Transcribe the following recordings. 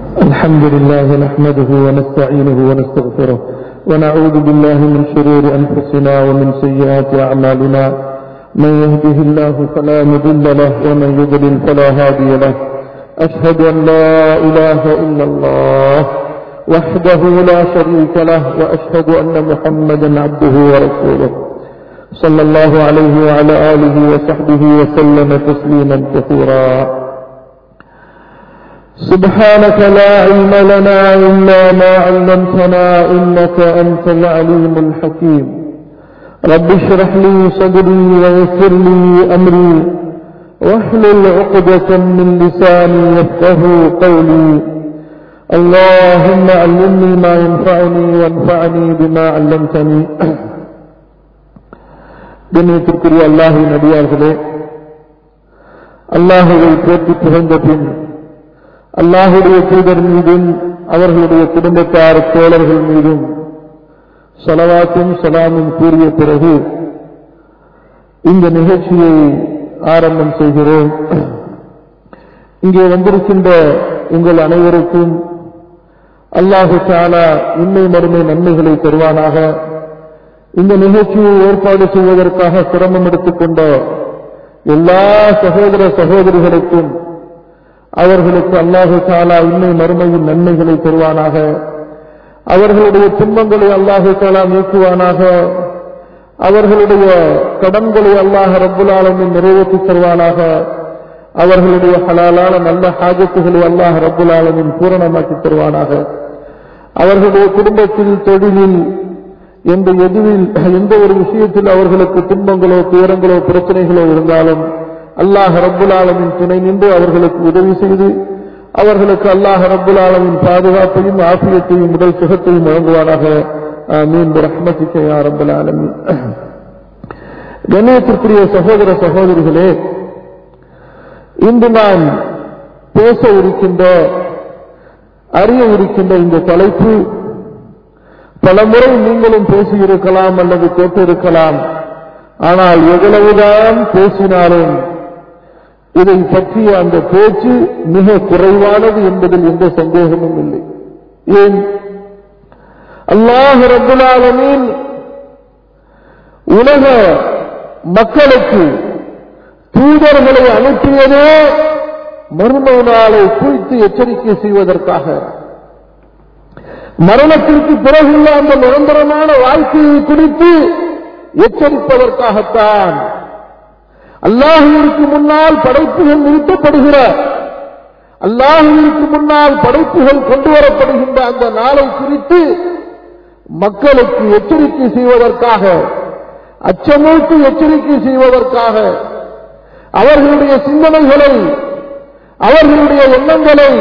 الحمد لله نحمده ونستعينه ونستغفره ونعوذ بالله من شرور أنفسنا ومن سيئات أعمالنا من يهده الله فلا مضل له ومن يضلل فلا هادي له أشهد أن لا إله إلا الله وحده لا شريك له وأشهد أن محمدا عبده ورسوله صلى الله عليه وعلى آله وصحبه وسلم تسليما كثيرا سبحانك لا علم لنا إلا ما علمتنا إنك أنت العليم الحكيم رب اشرح لي صدري ويسر لي أمري واحلل عقدة من لساني يفقه قولي اللهم علمني ما ينفعني وانفعني بما علمتني கண்ணியத்திற்குரிய அல்லாஹின் அடியார்களே அல்லாஹுவை போற்றி புகழ்ந்த பின் அல்லாஹுடைய தூதர் மீதும் அவர்களுடைய குடும்பத்தார் தோழர்கள் மீதும் சலவாத்தும் சலாமும் கூறிய பிறகு இந்த நிகழ்ச்சியை ஆரம்பம் செய்கிறோம் இங்கே வந்திருக்கின்ற உங்கள் அனைவருக்கும் அல்லாஹு தாலா உண்மை மறுமை நன்மைகளை தருவானாக இந்த நிகழ்ச்சியை ஏற்பாடு செய்வதற்காக சிரமம் எடுத்துக்கொண்ட எல்லா சகோதர சகோதரிகளுக்கும் அவர்களுக்கு அல்லாஹு தாலா உண்மை மறுமையின் நன்மைகளை தருவானாக அவர்களுடைய துன்பங்களை அல்லாஹு தாலா நீக்குவானாக அவர்களுடைய கடன்களை அல்லாஹ் ரப்புல் ஆலமின் நிறைவேற்றி தருவானாக அவர்களுடைய ஹலாலான நல்ல ஹாஜத்துகளை அல்லாஹ் ரப்புல் ஆலமின் பூரணமாக்கி தருவானாக அவர்களுடைய குடும்பத்தில் தொழிலில் எந்த எதுவில் எந்த ஒரு விஷயத்தில் அவர்களுக்கு துன்பங்களோ துயரங்களோ பிரச்சனைகளோ இருந்தாலும் அல்லாஹ் ரப்புல் ஆலமின் துணை நின்று அவர்களுக்கு உதவி செய்து அவர்களுக்கு அல்லாஹ் ரப்புல் ஆலமின் பாதுகாப்பையும் ஆசியத்தையும் உடல் சுகத்தையும் வழங்குவானாக மீன் ரஹ்மத்திக்கையா ரப்புல் ஆலமின் கண்ணியத்திற்குரிய சகோதர சகோதரிகளே இன்று நான் பேச இருக்கின்ற அறிய இருக்கின்ற இந்த தலைப்பு பலமுறை நீங்களும் பேசியிருக்கலாம் அல்லது கேட்டிருக்கலாம் ஆனால் எவ்வளவுதான் பேசினாலும் இதை பற்றிய அந்த பேச்சு மிக குறைவானது என்பதில் எந்த சந்தேகமும் இல்லை ஏன் அல்லாஹ் ரபுல்லாலமின் உலக மக்களுக்கு தூதர்களை அனுப்பியதே மர்ம நாளை குறித்து எச்சரிக்கை செய்வதற்காக மரணத்திற்கு பிறகுள்ள அந்த நிரந்தரமான வாழ்க்கையை குறித்து எச்சரிப்பதற்காகத்தான் அல்லாஹுவிற்கு முன்னால் படைப்புகள் நிறுத்தப்படுகிற அல்லாஹுவிற்கு முன்னால் படைப்புகள் கொண்டு வரப்படுகின்ற அந்த நாளை குறித்து மக்களுக்கு எச்சரிக்கை செய்வதற்காக அச்சமூட்டு எச்சரிக்கை செய்வதற்காக அவர்களுடைய சிந்தனைகளை அவர்களுடைய எண்ணங்களை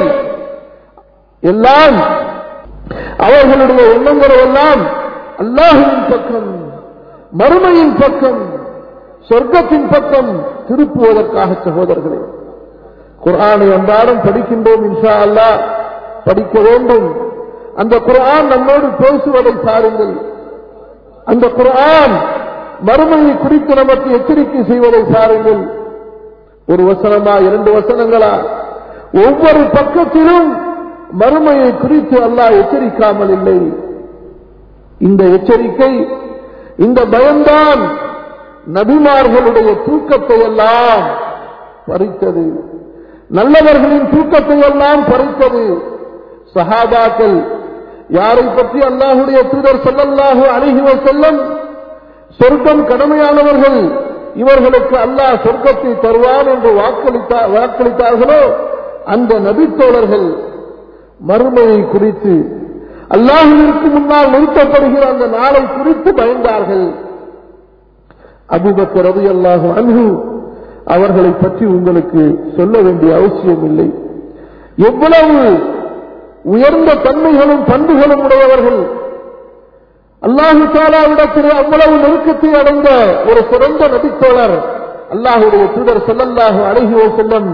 எல்லாம் அவர்களுடைய எண்ணங்களை எல்லாம் அல்லாஹுவின் பக்கம் மறுமையின் பக்கம் சொர்க்கத்தின் பக்கம் திருப்புவதற்காக சகோதரர்களே குரானை அன்றாடம் படிக்கின்றோம் இன்ஷா அல்லா படிக்க வேண்டும் அந்த குரான் நம்மோடு பேசுவதை பாருங்கள் அந்த குரான் மறுமையை குறித்து நமக்கு எச்சரிக்கை செய்வதை பாருங்கள் ஒரு வசனமா இரண்டு வசனங்களா ஒவ்வொரு பக்கத்திலும் மறுமையை குறித்து அல்லாஹ் எச்சரிக்காமல் இல்லை இந்த எச்சரிக்கை இந்த பயம்தான் நபிமார்களுடைய தூக்கத்தை எல்லாம் பறித்தது நல்லவர்களின் தூக்கத்தை எல்லாம் பறித்தது சஹாபாக்கள் யாரை பற்றி அல்லாஹுடைய தூதர் சொல்லல்லாஹு அணுகிவ செல்லம் சொர்க்கம் கடமையானவர்கள் இவர்களுக்கு அல்லாஹ் சொர்க்கத்தை தருவார் என்று வாக்களித்தார்களோ அந்த நபித்தோழர்கள் மறுமையை குறித்து அல்லாஹுவிற்கு முன்னால் நிறுத்தப்படுகிற அந்த நாளை குறித்து பயந்தார்கள் அபுபக்கர் ரவி அல்லாஹு அன்பு அவர்களை பற்றி உங்களுக்கு சொல்ல வேண்டிய அவசியம் இல்லை எவ்வளவு உயர்ந்த தன்மைகளும் பண்புகளும் உடையவர்கள் அல்லாஹு தாலாவிடத்தில் அவ்வளவு நெருக்கத்தை அடைந்த ஒரு சிறந்த நபித்தோழர் அல்லாஹுடைய தூதர் செல்லல்லாஹு அழகியோ செல்லம்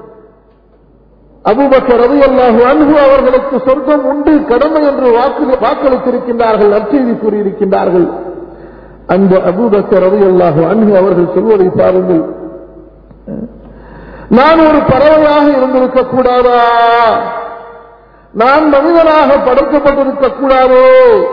அபுபக்கர் ரவி அல்லாஹு அன்பு அவர்களுக்கு சொர்க்கம் உண்டு கடமை என்று வாக்களித்திருக்கின்றார்கள் நற்செய்தி கூறியிருக்கின்றார்கள் அந்த அபூபக்கர் ரவி அல்லாஹு அன்பு அவர்கள் சொல்வதை பாருங்கள் நான் ஒரு பறவையாக இருந்திருக்க கூடாதா நான் மனிதனாக படைக்கப்பட்டிருக்க கூடாதோ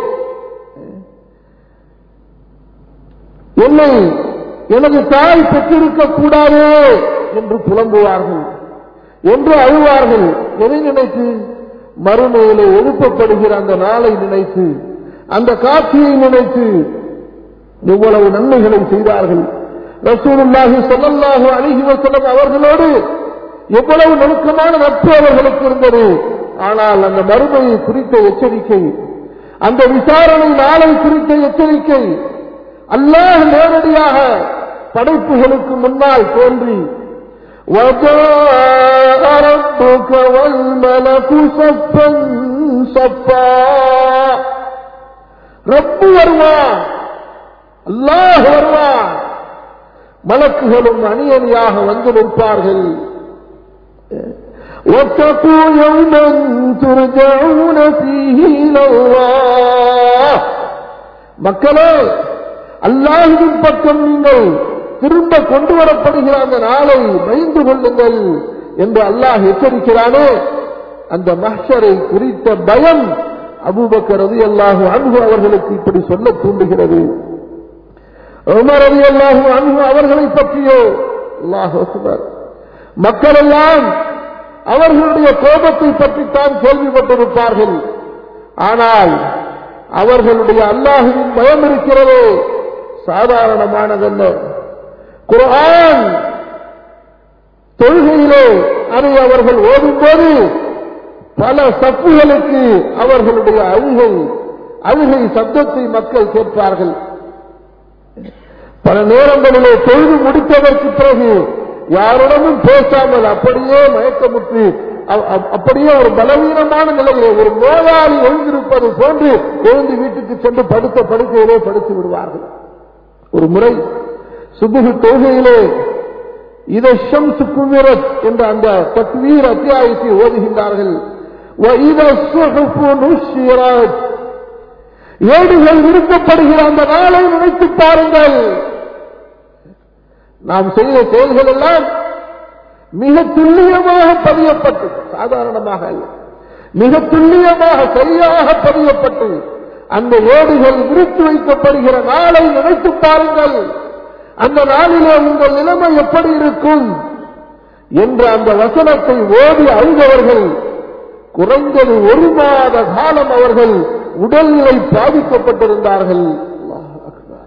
என்னை எனது தாய் பெற்றிருக்க கூடாதோ என்று புலம்புவார்கள் என்று அழுவார்கள் எதை நினைத்து மறுமையிலே எழுப்பப்படுகிற அந்த நாளை நினைத்து அந்த காட்சியை நினைத்து எவ்வளவு நன்மைகளை செய்தார்கள் ரசூலுல்லாஹி ஸல்லல்லாஹு அலைஹி வஸல்லம் அவர்களோடு எவ்வளவு நெருக்கமான நட்பு அவர்களுக்கு இருந்தது ஆனால் அந்த மறுமையை குறித்த எச்சரிக்கை அந்த விசாரணை நாளை குறித்த எச்சரிக்கை அல்லாஹ் நேரடியாக படைப்புகளுக்கு முன்னால் தோன்றி وجاء ربك والملك صفا صفا ரப்பு வருவான் அல்லாஹ் வருவான் மலக்குகளும் அணி அணியாக வந்து நிற்பார்கள் واتقوا يوما ترجعون فيه الى الله மக்களே அல்லாஹுவின் பக்கம் நீங்கள் திரும்ப கொண்டு வரப்படுகிற அந்த நாளை பயந்து கொள்ளுங்கள் என்று அல்லாஹ் எச்சரிக்கிறானே அந்த மஹ்ஷரை குறித்த பயம் அபூபக்கர் ரதி அல்லாஹு அன்பு அவர்களுக்கு இப்படி சொல்ல தூண்டுகிறது உமர் ரதி அல்லாஹு அன்பு அவர்களை பற்றியோ அல்லாஹ் அக்பர் மக்கள் எல்லாம் அவர்களுடைய கோபத்தை பற்றித்தான் கேள்விப்பட்டிருப்பார்கள் ஆனால் அவர்களுடைய அல்லாஹுவின் பயம் இருக்கிறதோ சாதாரணமானதல்ல குர்ஆன் தொழுகையிலே அதை அவர்கள் ஓதும்போது பல சப்புகளுக்கு அவர்களுடைய அழுகை அழுகை சப்தத்தை மக்கள் கேட்பார்கள் பல நேரங்களிலே தொழுது முடித்ததற்கு பிறகு யாருடனும் பேசாமல் அப்படியே மயக்கமுற்று அ- அ- அப்படியே ஒரு பலவீனமான நிலையிலே ஒரு நோயாளி எழுந்திருப்பது போன்று எழுந்து வீட்டுக்கு சென்று படுத்த படுக்கையிலே படுத்து விடுவார்கள் ஒரு முறை சுபுகு தொழுகையிலே இதை ஷம்சு குவிரத் என்ற அந்த தக்வீர் அத்தியாயத்தை ஓதுகின்றார்கள் وَإِذَا الصُّحُفُ نُشِّرَتْ ஏடுகள் விரும்பப்படுகிற அந்த நாளை நினைத்து பாருங்கள் நாம் செய்த செயல்கள் எல்லாம் மிக துல்லியமாக பதியப்பட்டு சாதாரணமாக அல்ல மிக துல்லியமாக சரியாக பதியப்பட்டு அந்த ஏடுகள் விரித்து வைக்கப்படுகிற நாளை நினைத்து பாருங்கள் அந்த நாளிலே உங்கள் நிலைமை எப்படி இருக்கும் என்ற அந்த வசனத்தை ஓடி அழுதவர்கள் குறைந்தது ஒரு மாத காலம் அவர்கள் உடல்நிலை பாதிக்கப்பட்டிருந்தார்கள் அல்லாஹ் அக்பர்.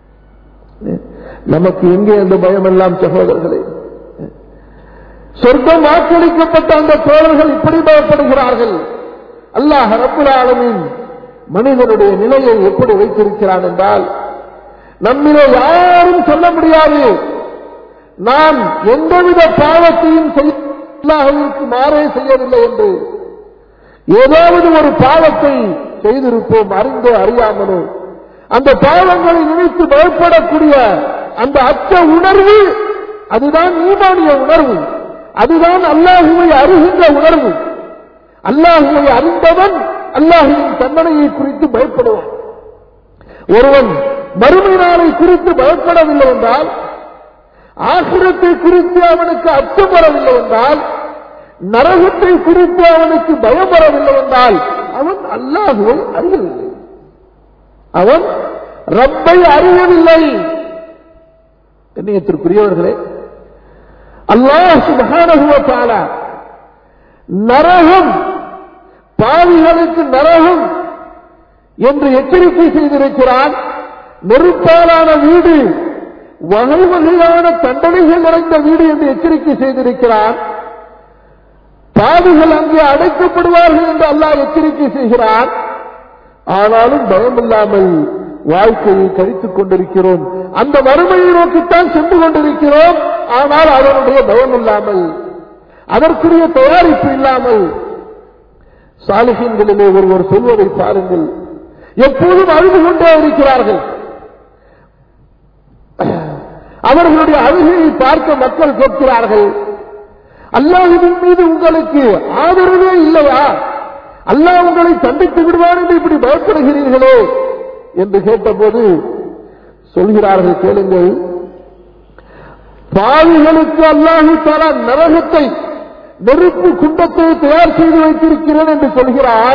நமக்கு எங்கே அந்த பயம் எல்லாம் சகோதரர்களே சொர்க்கம் வாக்களிக்கப்பட்ட அந்த தோழர்கள் இப்படி பயப்படுகிறார்கள் அல்லாஹ் ரப்புல் ஆலமீன் மனிதனுடைய நிலையை எப்படி வைத்திருக்கிறான் என்றால் நம்மிலே யாரும் சொல்ல முடியாது நாம் எந்தவித பாவத்தையும் செய்ய அல்லாஹ்விற்கு மாறே செய்யவில்லை என்று ஏதாவது ஒரு பாவத்தை செய்திருப்போம் அறிந்தோ அறியாமலோ அந்த பாவங்களை நினைத்து பயப்படக்கூடிய அந்த அச்ச உணர்வு அதுதான் ஈமானிய உணர்வு அதுதான் அல்லாஹுவை அறிகின்ற உணர்வு அல்லாஹுவை அறிந்தவன் அல்லாஹுவின் தண்டனையை குறித்து பயப்படுவான் ஒருவன் மறுமை நாளை குறித்து பயப்படவில்லை என்றால் ஆசிரத்தை குறித்து அவனுக்கு அச்சம் வரவில்லை என்றால் நரகத்தை குறித்து அவனுக்கு பயம் வரவில்லை என்றால் அவன் அல்லாஹுவை அறியவில்லை அவன் ரப்பை அறியவில்லை கண்ணியத்திற்குரியவர்களே அல்லாஹ் சுப்ஹானஹு வ தஆலா நரகம் பாவிகளுக்கு நரகம் என்று எச்சரிக்கை செய்திருக்கிறான் நெருப்பாலான வீடு வகை வகையான தண்டனைகள் நிறைந்த வீடு என்று எச்சரிக்கை செய்திருக்கிறான் பாவிகள் அங்கே அடைக்கப்படுவார்கள் என்று அல்லாஹ் எச்சரிக்கை செய்கிறான் ஆனாலும் பயமில்லாமல் வாழ்க்கையை கழித்துக் கொண்டிருக்கிறோம் அந்த வறுமையை நோக்கித்தான் சென்று கொண்டிருக்கிறோம் ஆனால் அதனுடைய பயம் இல்லாமல் அதற்குரிய தயாரிப்பு இல்லாமல் சாலிஹீன்களிலே ஒருவர் சொல்வதை பாருங்கள் எப்போதும் அழுது கொண்டே இருக்கிறார்கள் அவர்களுடைய அழுகையை பார்க்க மக்கள் கேட்கிறார்கள் அல்லாஹுவின் மீது உங்களுக்கு ஆதரவே இல்லையா அல்லாஹ் உங்களை தண்டித்து விடுவார் என்று இப்படி பயப்படுகிறீர்களே என்று கேட்டபோது சொல்கிறார்கள் கேளுங்கள் பாவிகளுக்கு அல்லாஹு தலா நரகத்தை நெருப்பு குண்டத்தை தயார் செய்து வைத்திருக்கிறேன் என்று சொல்கிறார்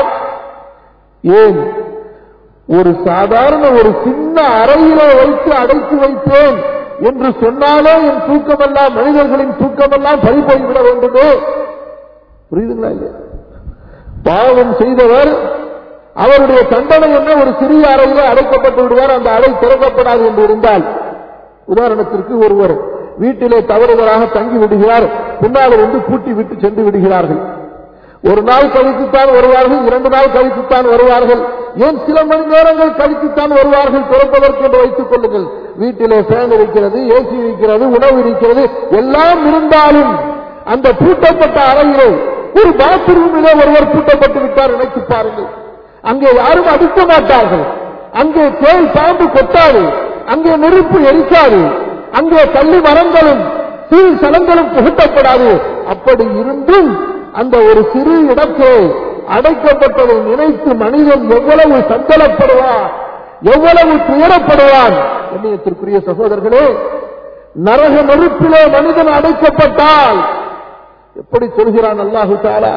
ஏன் ஒரு சாதாரண ஒரு சின்ன அறையிலே வைத்து அடைத்து வைத்தேன் என்று சொன்னாலே என் தூக்கமெல்லாம் மனிதர்களின் தூக்கமெல்லாம் பறிபோய்விட வேண்டுமே புரியுதுங்களா இல்லையா பாவம் செய்தவர் அவருடைய தண்டனை என்ன ஒரு சிறிய அறையிலே அடைக்கப்பட்டு விடுவார் அந்த அறை திறக்கப்படாது என்று இருந்தால் உதாரணத்திற்கு ஒருவர் வீட்டிலே தவறுதலாக தங்கி விடுகிறார் பின்னால் வந்து பூட்டி விட்டு சென்று விடுகிறார்கள் ஒரு நாள் கழித்துத்தான் வருவார்கள் இரண்டு நாள் கழித்துத்தான் வருவார்கள் ஏன் சில மணி நேரங்கள் கழித்துத்தான் வருவார்கள் திறப்பதற்கு என்று வைத்துக் கொள்ளுங்கள் வீட்டிலே ஃபேன் இருக்கிறது ஏசி இருக்கிறது உணவு இருக்கிறது எல்லாம் இருந்தாலும் அந்த பூட்டப்பட்ட அறையிலே ஒரு பாத்ரூமிலே ஒருவர் பூட்டப்பட்டு விட்டார் நினைத்து பாருங்கள் அங்கே யாரும் அடிக்க மாட்டார்கள் அங்கே தேல் பாம்பு கொட்டாது அங்கே நெருப்பு எரிக்காது அங்கே கள்ளி மரங்களும் சீல் சலங்களும் புகட்டப்படாது அப்படி இருந்தும் அந்த ஒரு சிறு இடத்தை அடைக்கப்பட்டதை நினைத்து மனிதன் எவ்வளவு சஞ்சலப்படுவான் எவ்வளவு துயரப்படுவான் கண்ணியத்திற்குரிய சகோதரர்களே நரக நெருப்பிலே மனிதன் அடைக்கப்பட்டால் எப்படி சொல்கிறான் அல்லாஹு தாலா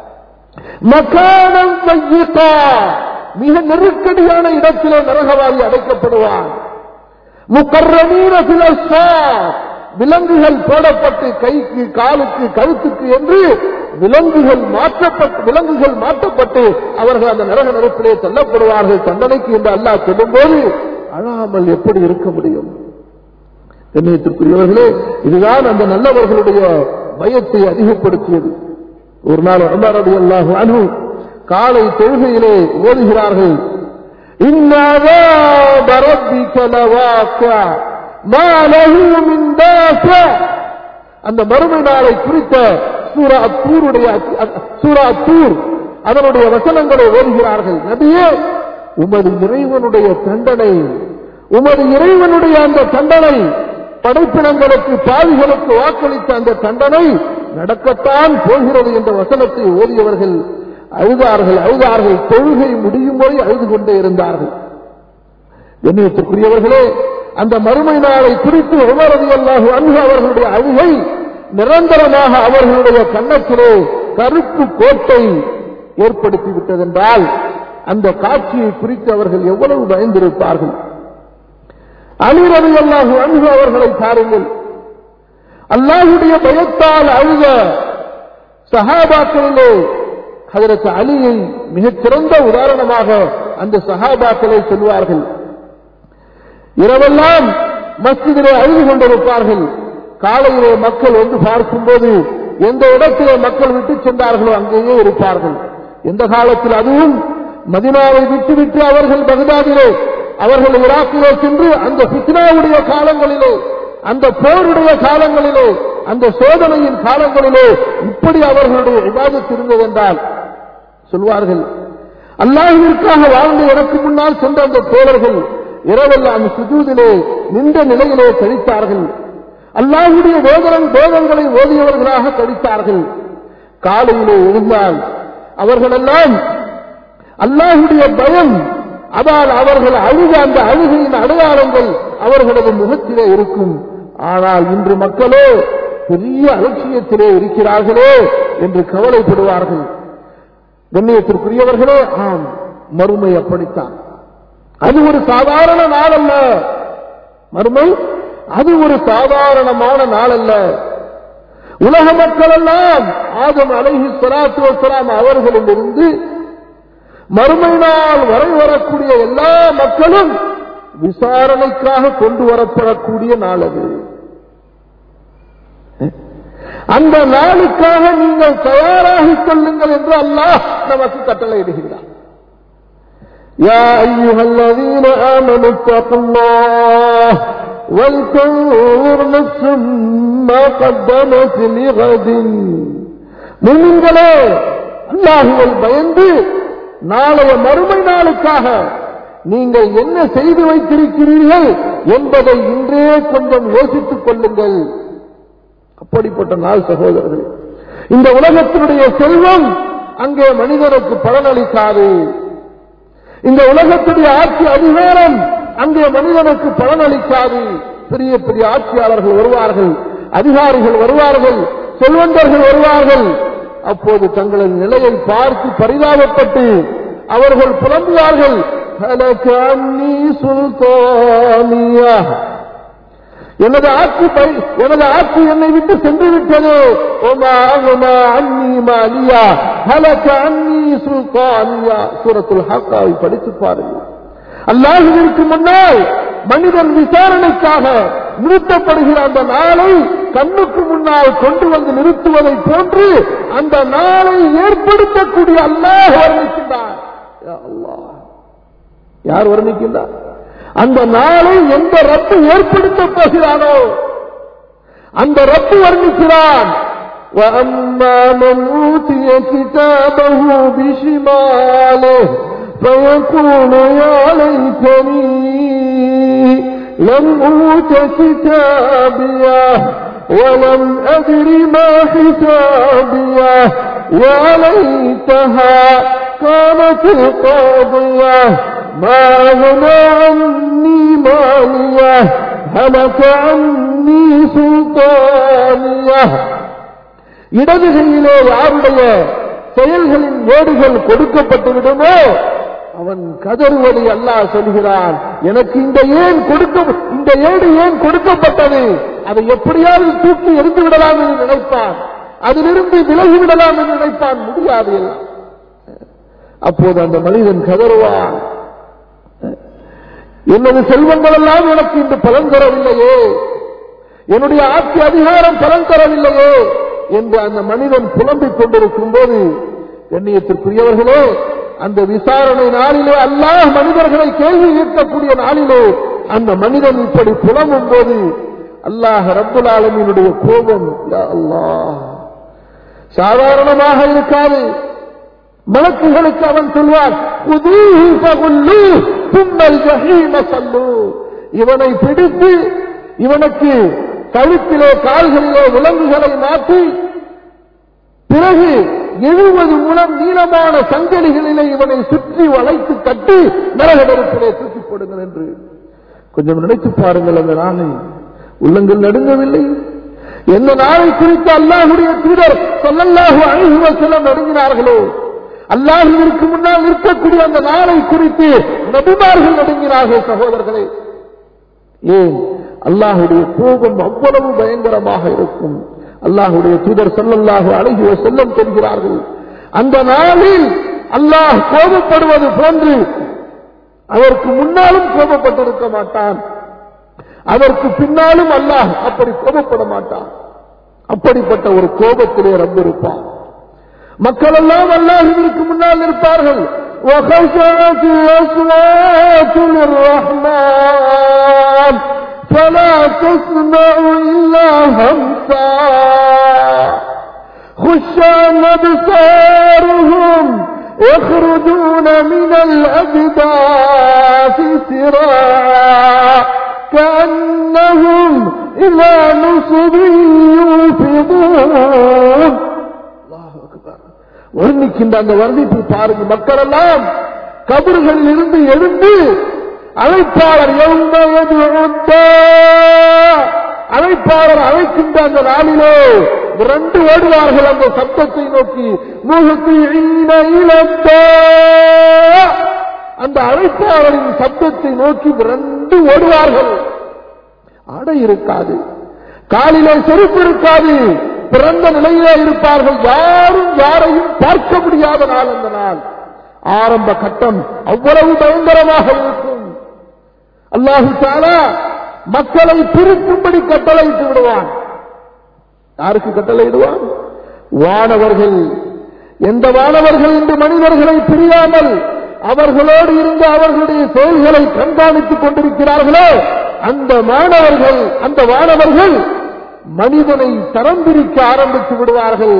மக்கானம் மையிகா மிக நெருக்கடியான இடத்திலே நரகவாதி அடைக்கப்படுவான் முக்கர்ரமீன சிலஸ்ஸா விலங்குகள் போடப்பட்டு கைக்கு காலுக்கு கழுத்துக்கு என்று விலங்குகள் மாற்றப்பட்டு விலங்குகள் மாற்றப்பட்டு அவர்கள் அந்த நரக நெருப்பிலே தள்ளப்படுவார்கள் தண்டனைக்கு என்று அல்லாஹ் சொல்லும்போது அழாமல் எப்படி இருக்க முடியும் கண்ணியத்திற்குரியவர்களே இதுதான் அந்த நல்லவர்களுடைய பயத்தை அதிகப்படுத்தியது ஒரு நாள் உமரடி அல்லாஹு அனு காலை தொழுகையிலே ஓதுகிறார்கள் இன்னாதா பரப்பிக்க லவாக்கா மா லஹு மின் தாஃபா அந்த மறுமை நாளை குறித்த சூரா அத்தூருடைய சூரா அத்தூர் அதனுடைய வசனங்களை ஓதுகிறார்கள் நபியே உமது இறைவனுடைய தண்டனை உமது இறைவனுடைய அந்த தண்டனை படைப்பினங்களுக்கு பாவிகளுக்கு வாக்களித்த அந்த தண்டனை நடக்கத்தான் போகிறது என்ற வசனத்தை ஓதியவர்கள் அழுதார்கள் அழுதார்கள் தொழுகை முடியும் வரை அழுது கொண்டே இருந்தார்கள் எண்ணியத்திற்குரியவர்களே அந்த மறுமை நாளை குறித்து உமரதி அல்லாஹு அன்பு அவர்களுடைய அழுகை நிரந்தரமாக அவர்களுடைய கன்னத்திலே கருப்பு கோட்டை ஏற்படுத்தி விட்டதென்றால் அந்த காட்சியை குறித்து அவர்கள் எவ்வளவு பயந்திருப்பார்கள் அலிரவி அல்லாஹு அன்பு அவர்களை பாருங்கள் அல்லாஹுடைய பயத்தால் அழுத சஹாபாக்களிலே அதற்கு அலியை மிகச்சிறந்த உதாரணமாக அந்த சஹாபாக்களை சொல்வார்கள் இரவெல்லாம் மஸ்ஜிதிலே அழுது கொண்டிருப்பார்கள் காலையிலே மக்கள் வந்து பார்க்கும்போது எந்த இடத்திலே மக்கள் விட்டு சென்றார்களோ அங்கேயே இருப்பார்கள் எந்த காலத்தில் அதுவும் மதினாவை விட்டுவிட்டு அவர்கள் பகதாதிலே அவர்கள் ஈராக்கிலே சென்று அந்த பித்னாவுடைய காலங்களிலே அந்த போருடைய காலங்களிலே அந்த சோதனையின் காலங்களிலே இப்படி அவர்களுடைய விவாதத்து இருந்ததென்றால் சொல்வார்கள் அல்லாஹிற்காக வாழ்ந்த எனக்கு முன்னால் சென்ற அந்த தோழர்கள் இரவெல்லாம் சுஜூதிலே நின்ற நிலையிலே கழித்தார்கள் அல்லாஹுடைய வேதனம் வேதங்களை ஓதியவர்களாக கழித்தார்கள் காலையிலே எழுந்தால் அவர்களெல்லாம் அல்லாஹுடைய பயம் அதால் அவர்கள் அழுத அந்த அழுகையின் அடையாளங்கள் அவர்களது முகத்திலே இருக்கும் ஆனால் இன்று மக்களோ பெரிய அலட்சியத்திலே இருக்கிறார்களே என்று கவலைப்படுவார்கள் கண்ணியத்திற்குரியவர்களே ஆம் மறுமை அப்படித்தான் அது ஒரு சாதாரண நாள் அல்ல மறுமை அது ஒரு சாதாரணமான நாள் அல்ல உலக மக்கள் எல்லாம் ஆதம் அலைஹி சலாத்து வசலாம் அவர்களிலிருந்து மறுமை நாள் வரை வரக்கூடிய எல்லா மக்களும் விசாரணைக்காக கொண்டு வரப்படக்கூடிய நாள் அது அந்த நாளுக்காக நீங்கள் தயாராகிக் கொள்ளுங்கள் என்று அல்லாஹ் நமக்கு கட்டளை இடுகிறார் يا أيها الذين آمنوا اتقوا الله ولتنظر نفس ما قدمت لغد முன்களே அல்லாஹுவை பயந்து நாளைய மறுமை நாளுக்காக நீங்கள் என்ன செய்து வைத்திருக்கிறீர்கள் என்பதை இன்றே கொஞ்சம் யோசித்துக் கொள்ளுங்கள் அப்படிப்பட்ட நாள் சகோதரர்கள் இந்த உலகத்தினுடைய செல்வம் அங்கே மனிதனுக்கு பலனளிக்காது இந்த உலகத்துடைய ஆட்சி அதிகாரம் அங்கே மனிதனுக்கு பலனளிக்காது பெரிய பெரிய ஆட்சியாளர்கள் வருவார்கள் அதிகாரிகள் வருவார்கள் செல்வந்தர்கள் வருவார்கள் அப்போது தங்களது நிலையை பார்த்து பரிதாபப்பட்டு அவர்கள் புலம்புவார்கள் "ஹலக அன்னி சுல்தானியா." எனது ஆட்சி பை- எனது ஆட்சி என்னை விட்டு சென்று விட்டது ஒமா அகுமா அன்னி மாலியா ஹலக அன்னி சுல்தானியா சூரத்துல் ஹக்காவை படித்து பாருங்கள் அல்லாஹுவிற்கு முன்னால் மனிதன் விசாரணைக்காக நிறுத்தப்படுகிற அந்த நாளை கண்ணுக்கு முன்னால் கொண்டு வந்து நிறுத்துவதை போன்று அந்த நாளை ஏற்படுத்தக்கூடிய அல்லாஹ் வர்ணிக்கின்றார் யா அல்லாஹ் யார் வர்ணிக்கின்றார் அந்த நாளை எந்த ரப்பு ஏற்படுத்தப் போகிறானோ அந்த ரப்பு வர்ணிக்கிறான் وأما من أوتي كتابه بشماله فيقول يا ليتني لم أوت كتابيه ولم أدر ما حسابيه يا ليتها كانت القاضية ما أغنى عني ماليه هلك عني سلطانيه இடது கையிலே யாருடைய செயல்களின் ஏடுகள் கொடுக்கப்பட்டு விடுமோ அவன் கதறுவதை அல்லாஹ் சொல்கிறான் எனக்கு இந்த ஏன் கொடுக்க இந்த ஏடு ஏன் கொடுக்கப்பட்டது அதை எப்படியாவது தூக்கி எரிந்து விடலாம் என்று நினைப்பான் அதிலிருந்து விலகி விடலாம் என்று நினைப்பான் முடியாது எல்லாம் அப்போது அந்த மனிதன் கதறுவான் எனது செல்வங்கள் எல்லாம் எனக்கு இன்று பலன் தரவில்லையே என்னுடைய ஆட்சி அதிகாரம் பலன் தரவில்லையே என்று அந்த மனிதன் புலம்பிக் கொண்டிருக்கும் போது கண்ணியத்திற்குரியவர்களே அந்த விசாரணை நாளிலே அல்லாஹ் மனிதர்களை கேள்வி கேட்கக்கூடிய நாளிலே அந்த மனிதன் இப்படி புலம்பும் போது அல்லாஹ் ரப்புல் ஆலமீனுடைய கோபம் யா அல்லாஹ் சாதாரணமாக இருக்காது மலக்குகளுக்கு அவன் சொல்வான் "குதூஹு ஃபகுல்லூஹ், சும்மல் ஜஹீம ஸல்லூஹ்." இவனை பிடித்து இவனுக்கு கழுத்திலே கால்களிலே விலங்குகளை மாற்றி பிறகு எழுபது முழம் நீளமான சங்கிலிகளிலே இவனை சுற்றி வளைத்து கட்டி நரக நெருப்பிலே தூக்கி போடுங்கள் என்று கொஞ்சம் நினைத்து பாருங்கள் அந்த நாளை உள்ளங்கள் நடுங்கவில்லை எந்த நாளை குறித்து அல்லாஹுடைய தூதர் சொல்லல்லாஹு அழகு வசலம் நடுங்கினார்களோ அல்லாஹுவிற்கு முன்னால் நிற்கக்கூடிய அந்த நாளை குறித்து நபிமார்கள் நடுங்கினார்கள் சகோதரர்களே ஏன் அல்லாஹுடைய கோபம் அவ்வளவு பயங்கரமாக இருக்கும் அல்லாஹுடைய தூதர் ஸல்லல்லாஹு அலைஹி வஸல்லம் சொல்கிறார்கள் அந்த நாளில் அல்லாஹ் கோபப்படுவது போன்று அதற்கு முன்னாலும் கோபப்பட்டிருக்க மாட்டான் அதற்கு பின்னாலும் அல்லாஹ் அப்படி கோபப்பட மாட்டான் அப்படிப்பட்ட ஒரு கோபத்திலே ரப்பு இருப்பான் மக்கள் எல்லாம் அல்லாஹுவிற்கு முன்னால் இருப்பார்கள் وخشعت الأصوات للرحمن فلا تسمع إلا همسا خش عن أبصارهم يخرجون من الأجداث سراعا كأنهم إلى نصب يوفضون الله أكبر வர்ணிக்கின்ற அந்த வர்ணிப்பு பாருங்க மக்கள் எல்லாம் கபர்களில் இருந்து எழுந்து அழைப்பாளர் எவ்வளவு அழைப்பாளர் அழைக்கின்ற அந்த நாளிலே இரண்டு ஓடுவார்கள் அந்த சப்தத்தை நோக்கி முகத்து இழந்த அந்த அழைப்பாளரின் சப்தத்தை நோக்கி இரண்டு ஓடுவார்கள் ஆடை இருக்காது காலிலே செருப்பு இருக்காது பிறந்த நிலையிலே இருப்பார்கள் யாரும் யாரையும் பார்க்க முடியாத நாள் அந்த நாள் ஆரம்ப கட்டம் அவ்வளவு பயங்கரமாக இருக்கும் அல்லாஹு தாலா மக்களை பிரிக்கும்படி கட்டளையிட்டு விடுவான் யாருக்கு கட்டளையிடுவான் வானவர்கள் எந்த வானவர்கள் இன்று மனிதர்களை பிரியாமல் அவர்களோடு இருந்து அவர்களுடைய செயல்களை கண்காணித்துக் கொண்டிருக்கிறார்களோ அந்த மாணவர்கள் அந்த வானவர்கள் மனிதனை தரம் பிரிக்க ஆரம்பித்து விடுவார்கள்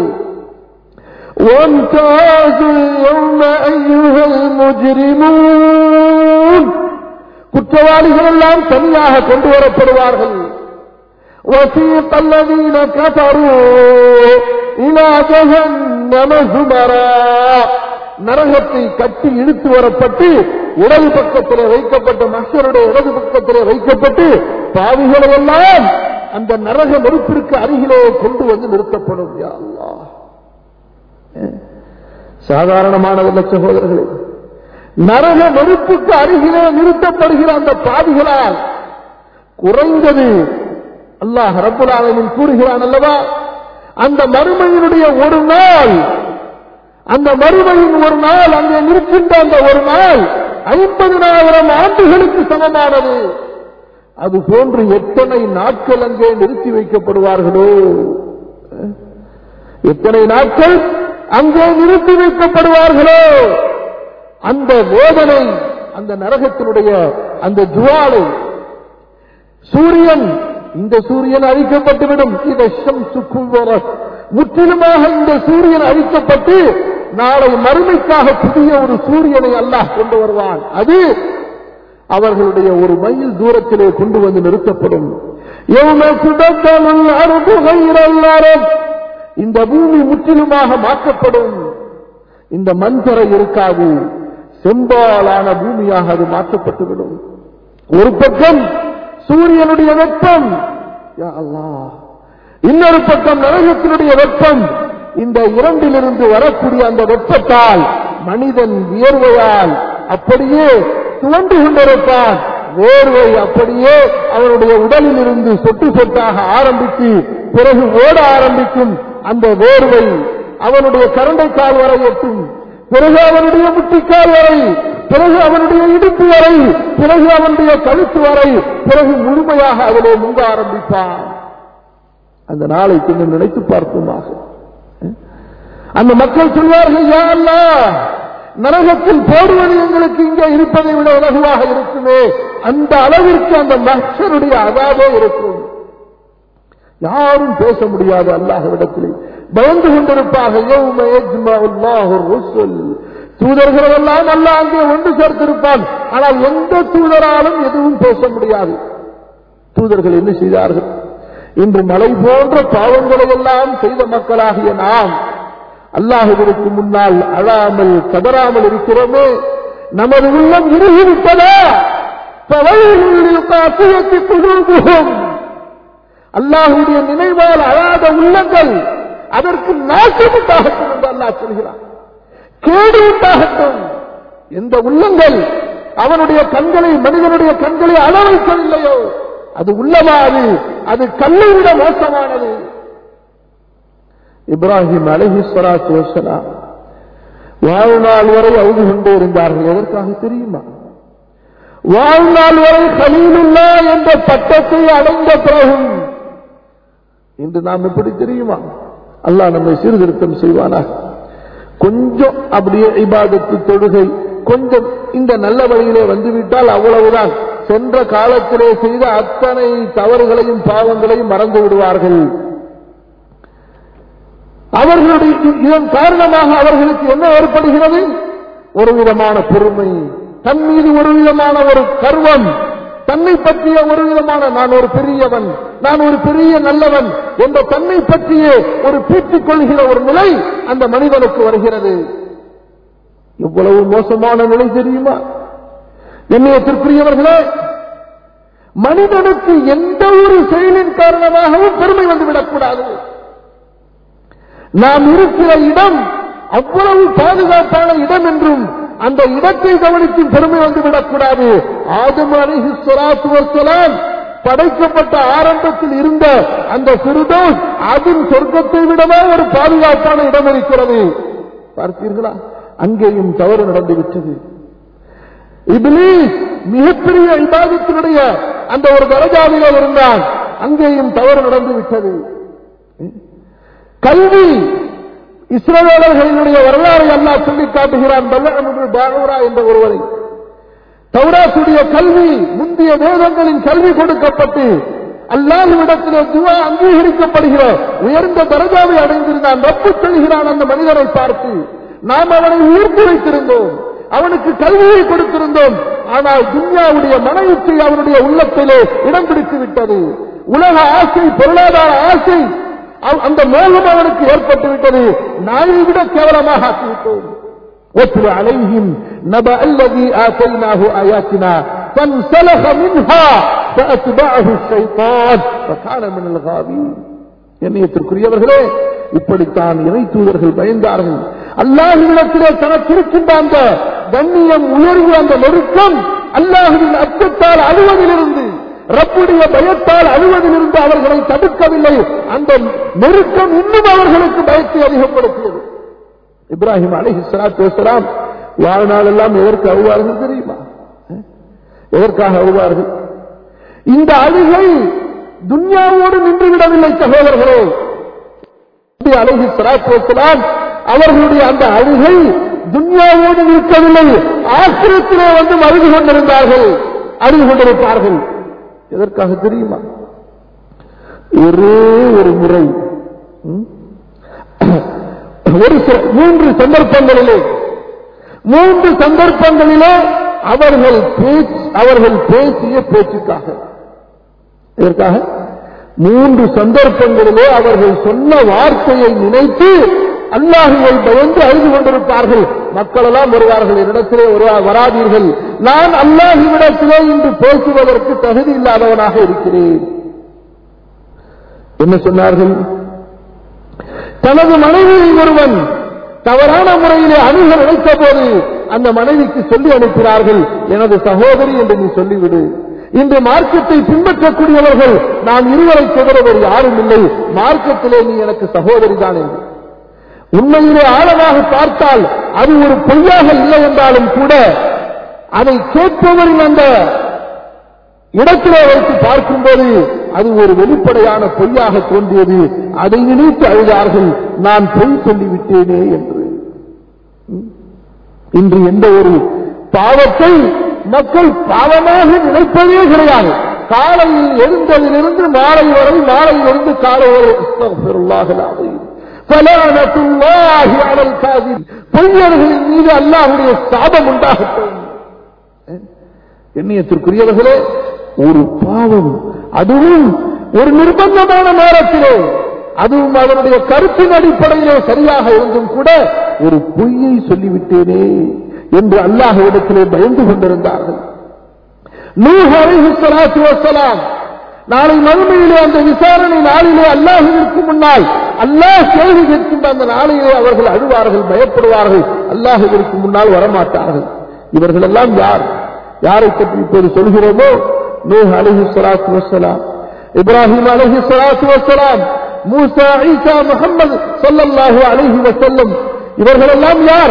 وامتازوا اليوم أيها المجرمون குற்றவாளிகள் எல்லாம் தனியாக கொண்டு வரப்படுவார்கள் وسيق الذين كفروا إلى جهنم زمرا நரகத்தை கட்டி இழுத்து வரப்பட்டு இடது பக்கத்திலே வைக்கப்பட்ட மஷருடைய இடது பக்கத்திலே வைக்கப்பட்டு பாவிகளை எல்லாம் அந்த நரக நெருப்பிற்கு அருகிலே கொண்டு வந்து நிறுத்தப்படும் யா அல்லாஹ். அஹ், சாதாரணமானதல்ல சகோதரர்களே நரக நெருப்புக்கு அருகிலே நிறுத்தப்படுகிற அந்த பாவிகளால் குறைந்தது அல்லாஹ் ரப்புல் ஆலமீன் கூறுகிறான் அல்லவா அந்த மறுமையினுடைய ஒரு நாள் அந்த மறுமையின் ஒரு நாள் அங்கே நிற்கின்ற அந்த ஒரு நாள் ஐம்பதினாயிரம் ஆண்டுகளுக்கு சமமானது அது போன்று எத்தனை நாட்கள் அங்கே நிறுத்தி வைக்கப்படுவார்களோ அஹ்? எத்தனை நாட்கள் அங்கே நிறுத்தி வைக்கப்படுவார்களோ அந்த வேதனை அந்த நரகத்தினுடைய அந்த ஜுவாலை சூரியன் இந்த சூரியன் அழிக்கப்பட்டுவிடும் இத ஷம்சு குல்வரஸ். முற்றிலுமாக இந்த சூரியன் அழிக்கப்பட்டு நாளை மறுமைக்காக புதிய ஒரு சூரியனை அல்லாஹ் கொண்டு வருவான் அது அவர்களுடைய ஒரு மைல் தூரத்திலே கொண்டு வந்து நிறுத்தப்படும் يَوْمَ تُبَدَّلُ الْأَرْضُ غَيْرَ الْأَرْضِ. இந்த பூமி முற்றிலுமாக மாற்றப்படும் இந்த மண்தரை இருக்காது செம்பாலான பூமியாக அது மாற்றப்பட்டுவிடும் ஒரு பக்கம் சூரியனுடைய வெப்பம் யா அல்லாஹ். இன்னொரு பக்கம் நரகத்தினுடைய வெப்பம் இந்த இரண்டிலிருந்து வரக்கூடிய அந்த வெப்பத்தால் மனிதன் வியர்வையால் அப்படியே துவண்டு கொண்டிருப்பான் வேர்வை அப்படியே அவனுடைய உடலில் இருந்து சொட்டு சொட்டாக ஆரம்பித்து பிறகு ஓட ஆரம்பிக்கும் அந்த வேர்வை அவனுடைய கரண்டை கால் வரை எட்டும் பிறகு அவனுடைய முட்டிக்கால் வரை பிறகு அவனுடைய இடுப்பு வரை பிறகு அவனுடைய கழுத்து வரை பிறகு முழுமையாக அதிலே முங்க ஆரம்பிப்பான் அந்த நாளை கொஞ்சம் நினைத்து பார்ப்போமாக அந்த மக்கள் சொல்வார்கள் யா அல்லாஹ் நரகத்தில் போடுவது எங்களுக்கு இங்கே இருப்பதை விட இலகுவாக இருக்குமே அந்த அளவிற்கு அந்த மக்சருடைய அதாவே இருக்கும் யாரும் பேச முடியாது அல்லாஹ்விடத்திலே பயந்து கொண்டிருப்பாக யௌம யஜ்மஉ அல்லாஹு ருசுல் தூதர்கள் எல்லாம் அல்லாஹ் அங்கே ஒன்று சேர்த்திருப்பான் ஆனால் எந்த தூதராலும் எதுவும் பேச முடியாது தூதர்கள் என்ன செய்தார்கள் இன்று மலை போன்ற பாவங்களை எல்லாம் செய்த மக்களாகிய நாம் அல்லாஹுவிற்கு முன்னால் அழாமல் கதறாமல் இருக்கிறோமே நமது உள்ளம் இறுகிவிட்டதா فَوَيْلٌ لِلْقَاسِيَةِ قُلُوبُهُمْ அல்லாஹுடைய நினைவால் அழாத உள்ளங்கள் அதற்கு நாசம் உண்டாகட்டும் என்று அல்லாஹ் சொல்கிறான் கேடு உண்டாகட்டும் எந்த உள்ளங்கள் அவனுடைய கண்களை மனிதனுடைய கண்களை அளவைக்கவில்லையோ அது உள்ளமா அது அது கல்லை விட மோசமானது இப்ராஹிம் அலஹி சலாத்து வசலாம் வாழ்நாள் வரை அழுது கொண்டே இருந்தார்கள் எதற்காக தெரியுமா வாழ்நாள் வரை கலீலுல்லா என்ற பட்டத்தை அடைந்த பிறகும் இன்று நாம் எப்படி தெரியுமா அல்லாஹ் நம்மை சீர்திருத்தம் செய்வானா கொஞ்சம் அப்படியே இபாதத்து தொழுகை கொஞ்சம் இந்த நல்ல வழியிலே வந்துவிட்டால் அவ்வளவுதான் சென்ற காலத்திலே செய்த அத்தனை தவறுகளையும் பாவங்களையும் மறந்து விடுவார்கள் அவர்களுடைய இதன் காரணமாக அவர்களுக்கு என்ன ஏற்படுகிறது ஒரு விதமான பொறுமை தன் மீது ஒரு விதமான ஒரு கர்வம் தன்னை பற்றிய ஒரு விதமான நான் ஒரு பெரியவன் நான் ஒரு பெரிய நல்லவன் என்ற தன்னை பற்றிய ஒரு பீற்றிக் கொள்கிற ஒரு நிலை அந்த மனிதனுக்கு வருகிறது எவ்வளவு மோசமான நிலை தெரியுமா என்னையத்திற்குரியவர்களே மனிதனுக்கு எந்த ஒரு செயலின் காரணமாகவும் பெருமை வந்துவிடக்கூடாது நாம் இருக்கிற இடம் அவ்வளவு பாதுகாப்பான இடம் என்றும் அந்த இடத்தை கவனித்து பெருமை வந்துவிடக்கூடாது ஆதம் அலிஹி ஸலாத்து வஸ்ஸலாம் படைக்கப்பட்ட ஆரம்பத்தில் இருந்த அந்த சிறுதோஸ் அதன் சொர்க்கத்தை விடவே ஒரு பாதுகாப்பான இடம் இருக்கிறது பார்த்தீர்களா அங்கேயும் தவறு நடந்துவிட்டது இபிலீஸ் மிகப்பெரிய இபாதத்தினுடைய அந்த ஒரு தரஜாவிலே இருந்தான் அங்கேயும் தவறு நடந்து விட்டது கல்வி இஸ்ரவேலர்களினுடைய வரலாறை அல்லாஹ் சொல்லி காட்டுகிறான் பாகூரா என்ற ஒருவரை தௌராசுடைய கல்வி முந்தைய வேதங்களின் கல்வி கொடுக்கப்பட்டு அல்லாஹ்விடத்திலே துவா அங்கீகரிக்கப்படுகிற உயர்ந்த தரஜாவை அடைந்திருந்தான் ரப்பு சொல்கிறான் அந்த மனிதரை பார்த்து நாம் அவனை உயர்த்தி வைத்திருந்தோம் அவனுக்கு கல்வியை கொடுத்திருந்தோம் ஆனால் துன்யாவுடைய மன இச்சை அவனுடைய உள்ளத்திலே இடம் பிடித்து விட்டது உலக ஆசை பொருளாதார ஆசை அவ- அந்த மோகம் அவனுக்கு ஏற்பட்டு விட்டது நாயை விட கேவலமாக ஆக்கிவிட்டோம் واتل عليهم نبأ الذي آتيناه آياتنا فانسلخ منها فأتبعه الشيطان فكان من الغاوين எண்ணியத்திற்குரியவர்களே இப்படித்தான் இறை தூதர்கள் பயந்தார்கள் அல்லாஹுவிடத்திலே தனக்கு இருக்கின்ற அந்த கண்ணியம் உயர்வு அந்த நெருக்கம் அல்லாஹுவின் அச்சத்தால் அழுவதிலிருந்து ரப்புடைய பயத்தால் அழுவதிலிருந்து அவர்களை தடுக்கவில்லை அந்த நெருக்கம் இன்னும் அவர்களுக்கு பயத்தை அதிகப்படுத்தியது இப்ராஹிம் அலஹி சலாத்து வசலாம் வாழ்நாள் எல்லாம் எதற்கு அழுவார்கள் தெரியுமா எதற்காக அழுவார்கள் இந்த அழுகை துன்யாவோடு நின்றுவிடவில்லை சகோதரர்களே அழகி சலாத்துவலாம் அவர்களுடைய அந்த அழுகை துன்யாவோடு நிற்கவில்லை ஆசிரியத்திலே வந்து அழுது கொண்டிருந்தார்கள் அழுது கொண்டிருப்பார்கள் எதற்காக தெரியுமா ஒரே ஒரு முறை ஒரு மூன்று சந்தர்ப்பங்களிலே மூன்று சந்தர்ப்பங்களிலே அவர்கள் அவர்கள் பேசிய பேச்சுக்காக இதற்காக மூன்று சந்தர்ப்பங்களிலே அவர்கள் சொன்ன வார்த்தையை நினைத்து அல்லாஹுவை பயந்து அழுது கொண்டிருப்பார்கள் மக்கள் எல்லாம் வருவார்கள் என்னிடத்திலே வராதீர்கள் நான் அல்லாஹுவிடத்திலே இன்று பேசுவதற்கு தகுதி இல்லாதவனாக இருக்கிறேன் என்ன சொன்னார்கள் தனது மனைவியை ஒருவன் தவறான முறையிலே அணுக நினைத்த போது அந்த மனைவிக்கு சொல்லி அனுப்பினார்கள் எனது சகோதரி என்று நீ சொல்லிவிடு இன்று மார்க்கத்தை பின்பற்றக்கூடியவர்கள் நாம் இருவரை தவிரவர் யாரும் இல்லை மார்க்கத்திலே நீ எனக்கு சகோதரி தான் என்று உண்மையிலே ஆழமாக பார்த்தால் அது ஒரு பொய்யாக இல்லை என்றாலும் கூட அதை கேட்பவரின் அந்த இடத்திலே வைத்து பார்க்கும்போது அது ஒரு வெளிப்படையான பொய்யாக தோன்றியது அதை நினைத்து அழுதார்கள் நான் பொய் சொல்லிவிட்டேனே என்று இன்று எந்த ஒரு பாவத்தை மக்கள் பாவமாக நினைப்பதே கிடையாது காலையில் எழுந்ததிலிருந்து மாலை வரை மாலையிலிருந்து காலை வரை பொய்யர்களின் மீது அல்லாஹுடைய சாபம் உண்டாகட்டும் எண்ணியத்திற்குரியவர்களே ஒரு பாவம் அதுவும் ஒரு நிர்பந்தமான நேரத்திலே அதுவும் அதனுடைய கருத்தின் அடிப்படையிலே சரியாக இருந்தும் கூட ஒரு பொய்யை சொல்லிவிட்டேனே என்று அல்லாஹிடத்திலே பயந்து கொண்டிருந்தார்கள் வசலாம் நாளை மறுமையிலே அந்த விசாரணை நாளிலே அல்லாஹுவிற்கு முன்னால் அல்லாஹ் கேள்வி கேட்கின்ற அந்த நாளிலே அவர்கள் அழுவார்கள் பயப்படுவார்கள் அல்லாஹுவிற்கு முன்னால் வரமாட்டார்கள் இவர்கள் எல்லாம் யார் யாரை பற்றி இப்போது சொல்கிறோமோ நூஹ் அலஹி சலாத்து வசலாம் இப்ராஹிம் அலஹி சலாத்து வசலாம் மூசா ஈசா முகமது சொல்லல்லாஹு அலஹி வசல்லம் இவர்கள் எல்லாம் யார்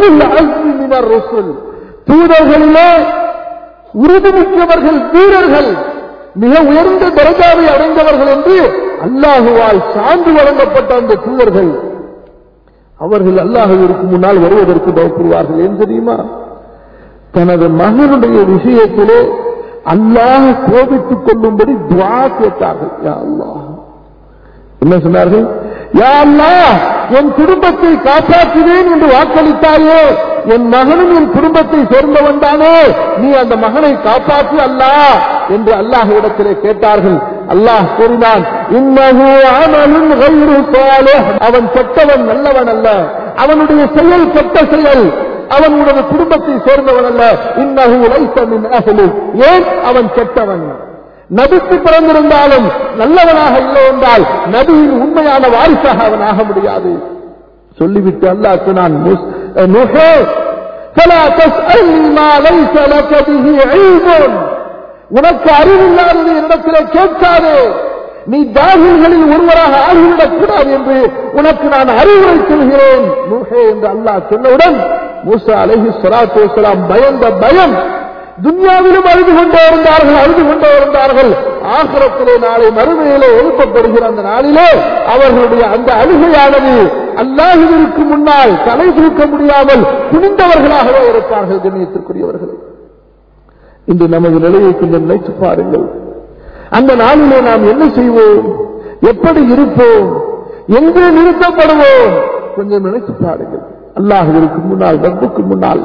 ரசூல் தூதர்களிலே உறுதிமிக்கவர்கள் வீரர்கள் மிக உயர்ந்த தரஜாவை அடைந்தவர்கள் என்று அல்லாஹுவால் சான்று வழங்கப்பட்ட அந்த தூதர்கள் அவர்கள் அல்லாஹுவிற்கு முன்னால் வருவதற்கு பயப்படுவார்கள் ஏன் தெரியுமா தனது மகனுடைய விஷயத்திலே அல்லாஹ் கோபித்துக் கொள்ளும்படி துவா கேட்டார்கள் யா அல்லாஹ் என்ன சொன்னார்கள் யா அல்லாஹ் என் குடும்பத்தை காப்பாற்றுவேன் என்று வாக்களித்தாயே என் மகனும் என் குடும்பத்தை சேர்ந்தவன் தானே நீ அந்த மகனை காப்பாற்று அல்லாஹ் என்று அல்லாஹ் இடத்திலே கேட்டார்கள் அல்லாஹ் கூறினான் இன்னஹு அமலுன் கைரு சாலிஹ் அவன் கெட்டவன் நல்லவன் அல்ல அவனுடைய செயல் கெட்ட செயல் அவன் உனது குடும்பத்தை சேர்ந்தவன் அல்ல இன்னஹு லைஸ மின் அஹ்லி ஏன் அவன் கெட்டவன் நபிக்கு பிறந்திருந்தாலும் நல்லவனாக இல்லை என்றால் நபியின் உண்மையான வாரிசாக அவன் ஆக முடியாது சொல்லிவிட்டு அல்லாஹ் சொன்னான் நுஹே فلا تسألني ما ليس لك به علم உனக்கு அறிவில்லாதது என்னிடத்திலே கேட்காதே நீ தாகில்களில் ஒருவராக ஆகிவிடக் கூடாது என்று உனக்கு நான் அறிவுரை சொல்கிறேன் நூஹே என்று அல்லாஹ் சொன்னவுடன் மூசா அலஹி சலாத்து வசலாம் பயந்த பயம் துன்யாவிலும் அழுது கொண்டே இருந்தார்கள் அழுது கொண்டே இருந்தார்கள் ஆசிரத்திலே நாளை மறுமையிலே எழுப்பப்படுகிற அந்த நாளிலே அவர்களுடைய அந்த அழுகையானது அல்லாஹுவிற்கு முன்னால் தலை தூக்க முடியாமல் குனிந்தவர்களாகவே இருப்பார்கள் கண்ணியத்திற்குரியவர்கள் இன்று நமது நிலையை கொஞ்சம் நினைத்து பாருங்கள் அந்த நாளிலே நாம் என்ன செய்வோம் எப்படி இருப்போம் எங்கே நிறுத்தப்படுவோம் கொஞ்சம் நினைத்து பாருங்கள் அல்லாஹுவிற்கு முன்னால் ரப்புக்கு முன்னால்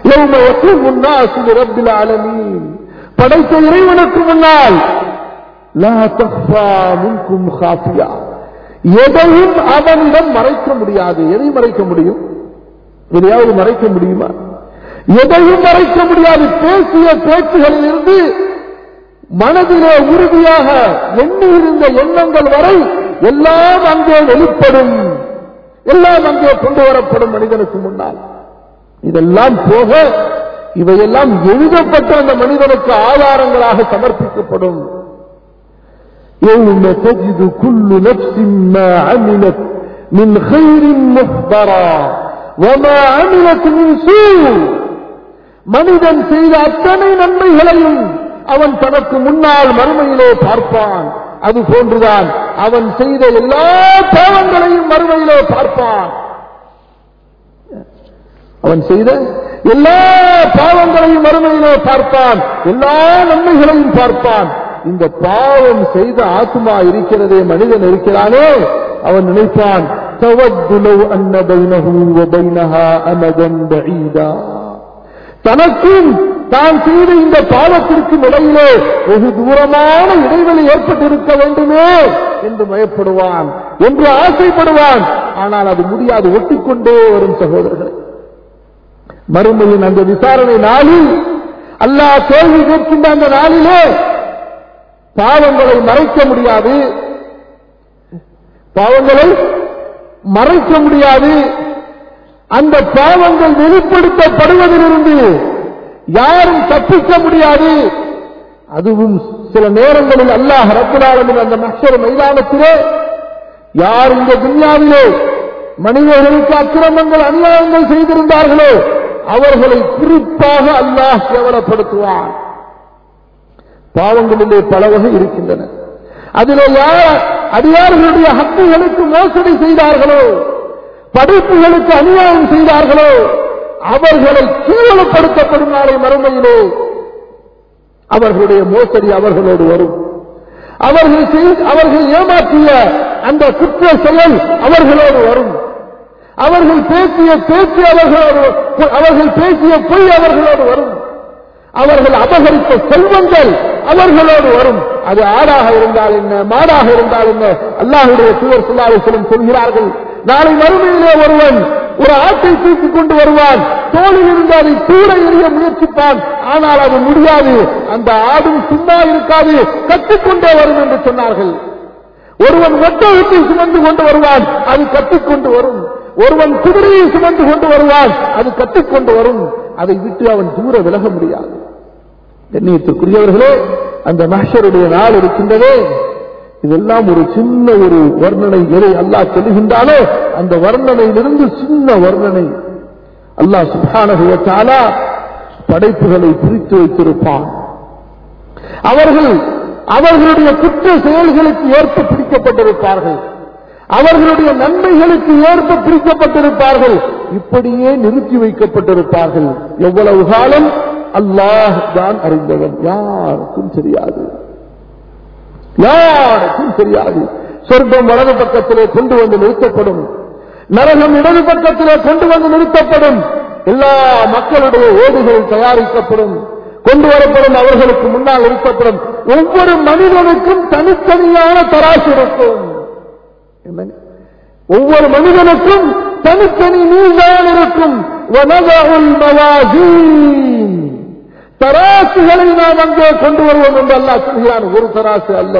ரப்பில் ஆலமீன் படைத்த இறைவனுக்கு முன்னால் லா தஃபா மின்கும் காஃபியா எதையும் அவனிடம் மறைக்க முடியாது எதை மறைக்க முடியும் எதையாவது மறைக்க முடியுமா எதையும் மறைக்க முடியாது பேசிய பேச்சுகளில் இருந்து மனதிலே உறுதியாக எண்ணியிருந்த எண்ணங்கள் வரை எல்லாம் அங்கே வெளிப்படும் எல்லாம் அங்கே கொண்டு வரப்படும் மனிதனுக்கு முன்னால் இதெல்லாம் போக இவையெல்லாம் எழுதப்பட்ட அந்த மனிதனுக்கு ஆதாரங்களாக சமர்ப்பிக்கப்படும் يوم تجد كل نفس ما عملت من خير محضرا وما عملت من سوء மனிதன் செய்த அத்தனை நன்மைகளையும் அவன் தனக்கு முன்னால் மறுமையிலே பார்ப்பான் அது போன்றுதான் அவன் செய்த எல்லா பாவங்களையும் மறுமையிலே பார்ப்பான் அவன் செய்த எல்லா பாவங்களையும் மறுமையிலே பார்ப்பான் எல்லா நன்மைகளையும் பார்ப்பான் இந்த பாவம் செய்த ஆத்மா இருக்கிறதே மனிதன் இருக்கிறானே அவன் நினைப்பான் தவத்துலவ் அன்ன பைனஹு வ பைனஹா அமதன் பஈதா தனக்கும் தான் செய்த இந்த பாவத்திற்கும் இடையிலே வெகு தூரமான இடைவெளி ஏற்பட்டிருக்க வேண்டுமே என்று பயப்படுவான் என்று ஆசைப்படுவான் ஆனால் அது முடியாது ஒட்டிக்கொண்டே வரும் சகோதரர்கள் மறுமையின் அந்த விசாரணை நாளில் அல்லாஹ் கேள்வி கேட்கின்ற அந்த நாளிலே பாவங்களை மறைக்க முடியாது பாவங்களை மறைக்க முடியாது அந்த பாவங்கள் வெளிப்படுத்தப்படுவதிலிருந்து யாரும் தப்பிக்க முடியாது அதுவும் சில நேரங்களில் அல்லாஹ் ரப்புலாளமின் அந்த மற்றொரு மைதானத்திலே யார் இந்த துன்யாவிலே மனிதர்களுக்கு அக்கிரமங்கள் அநியாயங்கள் செய்திருந்தார்களோ அவர்களை குறிப்பாக அல்லாஹ் கேவலப்படுத்துவான் பாவங்களிலே பல வகை இருக்கின்றன அதிலே யார் அடியார்களுடைய ஹக்குகளுக்கு மோசடி செய்தார்களோ படைப்புகளுக்கு அநியாயம் செய்தார்களோ அவர்களை கேவலப்படுத்தப்படும் நாளை மறுமையிலே அவர்களுடைய மோசடி அவர்களோடு வரும் அவர்கள் செய்த அவர்கள் ஏமாற்றிய அந்த குற்ற செயல் அவர்களோடு வரும் அவர்கள் பேசிய பேச்சு அவர்களோடு அவர்கள் பேசிய பொய் அவர்களோடு வரும் அவர்கள் அபகரித்த செல்வங்கள் அவர்களோடு வரும் அது ஆடாக இருந்தால் என்ன மாடாக இருந்தால் என்ன அல்லாஹுடைய தூவர் சொல்லாலும் சொல்கிறார்கள் நாளை மறுமையிலே ஒருவன் ஒரு ஆட்டை தூக்கி கொண்டு வருவான் தோளில் இருந்து அதை தூர எறிய முயற்சிப்பான் ஆனால் அது முடியாது அந்த ஆடும் சும்மா இருக்காது கற்றுக்கொண்டே வரும் என்று சொன்னார்கள் ஒருவன் ஒட்டகத்தை சுமந்து கொண்டு வருவான் அது கற்றுக்கொண்டு வரும் ஒருவன் குதிரையை சுமந்து கொண்டு வருவான் அது கற்றுக்கொண்டு வரும் அதை விட்டு அவன் தூர விலக முடியாது எண்ணியத்திற்குரியவர்களே அந்த மஹருடைய நாள் இருக்கின்றதே இதெல்லாம் ஒரு சின்ன ஒரு வர்ணனை எதை அல்லாஹ் சொல்லுகின்றாலோ அந்த வர்ணனையிலிருந்து சின்ன வர்ணனை அல்லாஹ் சுபானகுவத்தாலா படைப்புகளை பிரித்து வைத்திருப்பான் அவர்கள் அவர்களுடைய குற்ற செயல்களுக்கு ஏற்ப பிடிக்கப்பட்டிருப்பார்கள் அவர்களுடைய நன்மைகளுக்கு ஏற்ப பிரிக்கப்பட்டிருப்பார்கள் இப்படியே நிறுத்தி வைக்கப்பட்டிருப்பார்கள் எவ்வளவு காலம் அல்லாஹ் தான் அறிந்தவன் யாருக்கும் தெரியாது யாருக்கும் தெரியாது சொர்க்கம் வலது பக்கத்திலே கொண்டு வந்து நிறுத்தப்படும் நரகம் இடது பக்கத்திலே கொண்டு வந்து நிறுத்தப்படும் எல்லா மக்களுடைய ஓடுகள் தயாரிக்கப்படும் கொண்டு வரப்படும் அவர்களுக்கு முன்னால் நிறுத்தப்படும் ஒவ்வொரு மனிதனுக்கும் தனித்தனியான தராசு இருக்கும் என்னங்க? ஒவ்வொரு மனிதனுக்கும் தனித்தனி நீதான் இருக்கும் وَنَضَعُ الْمَوَازِينَ தராசுகளை நாம் அங்கே கொண்டு வருவோம் என்று அல்லாஹ் சொல்கிறான் ஒரு தராசு அல்ல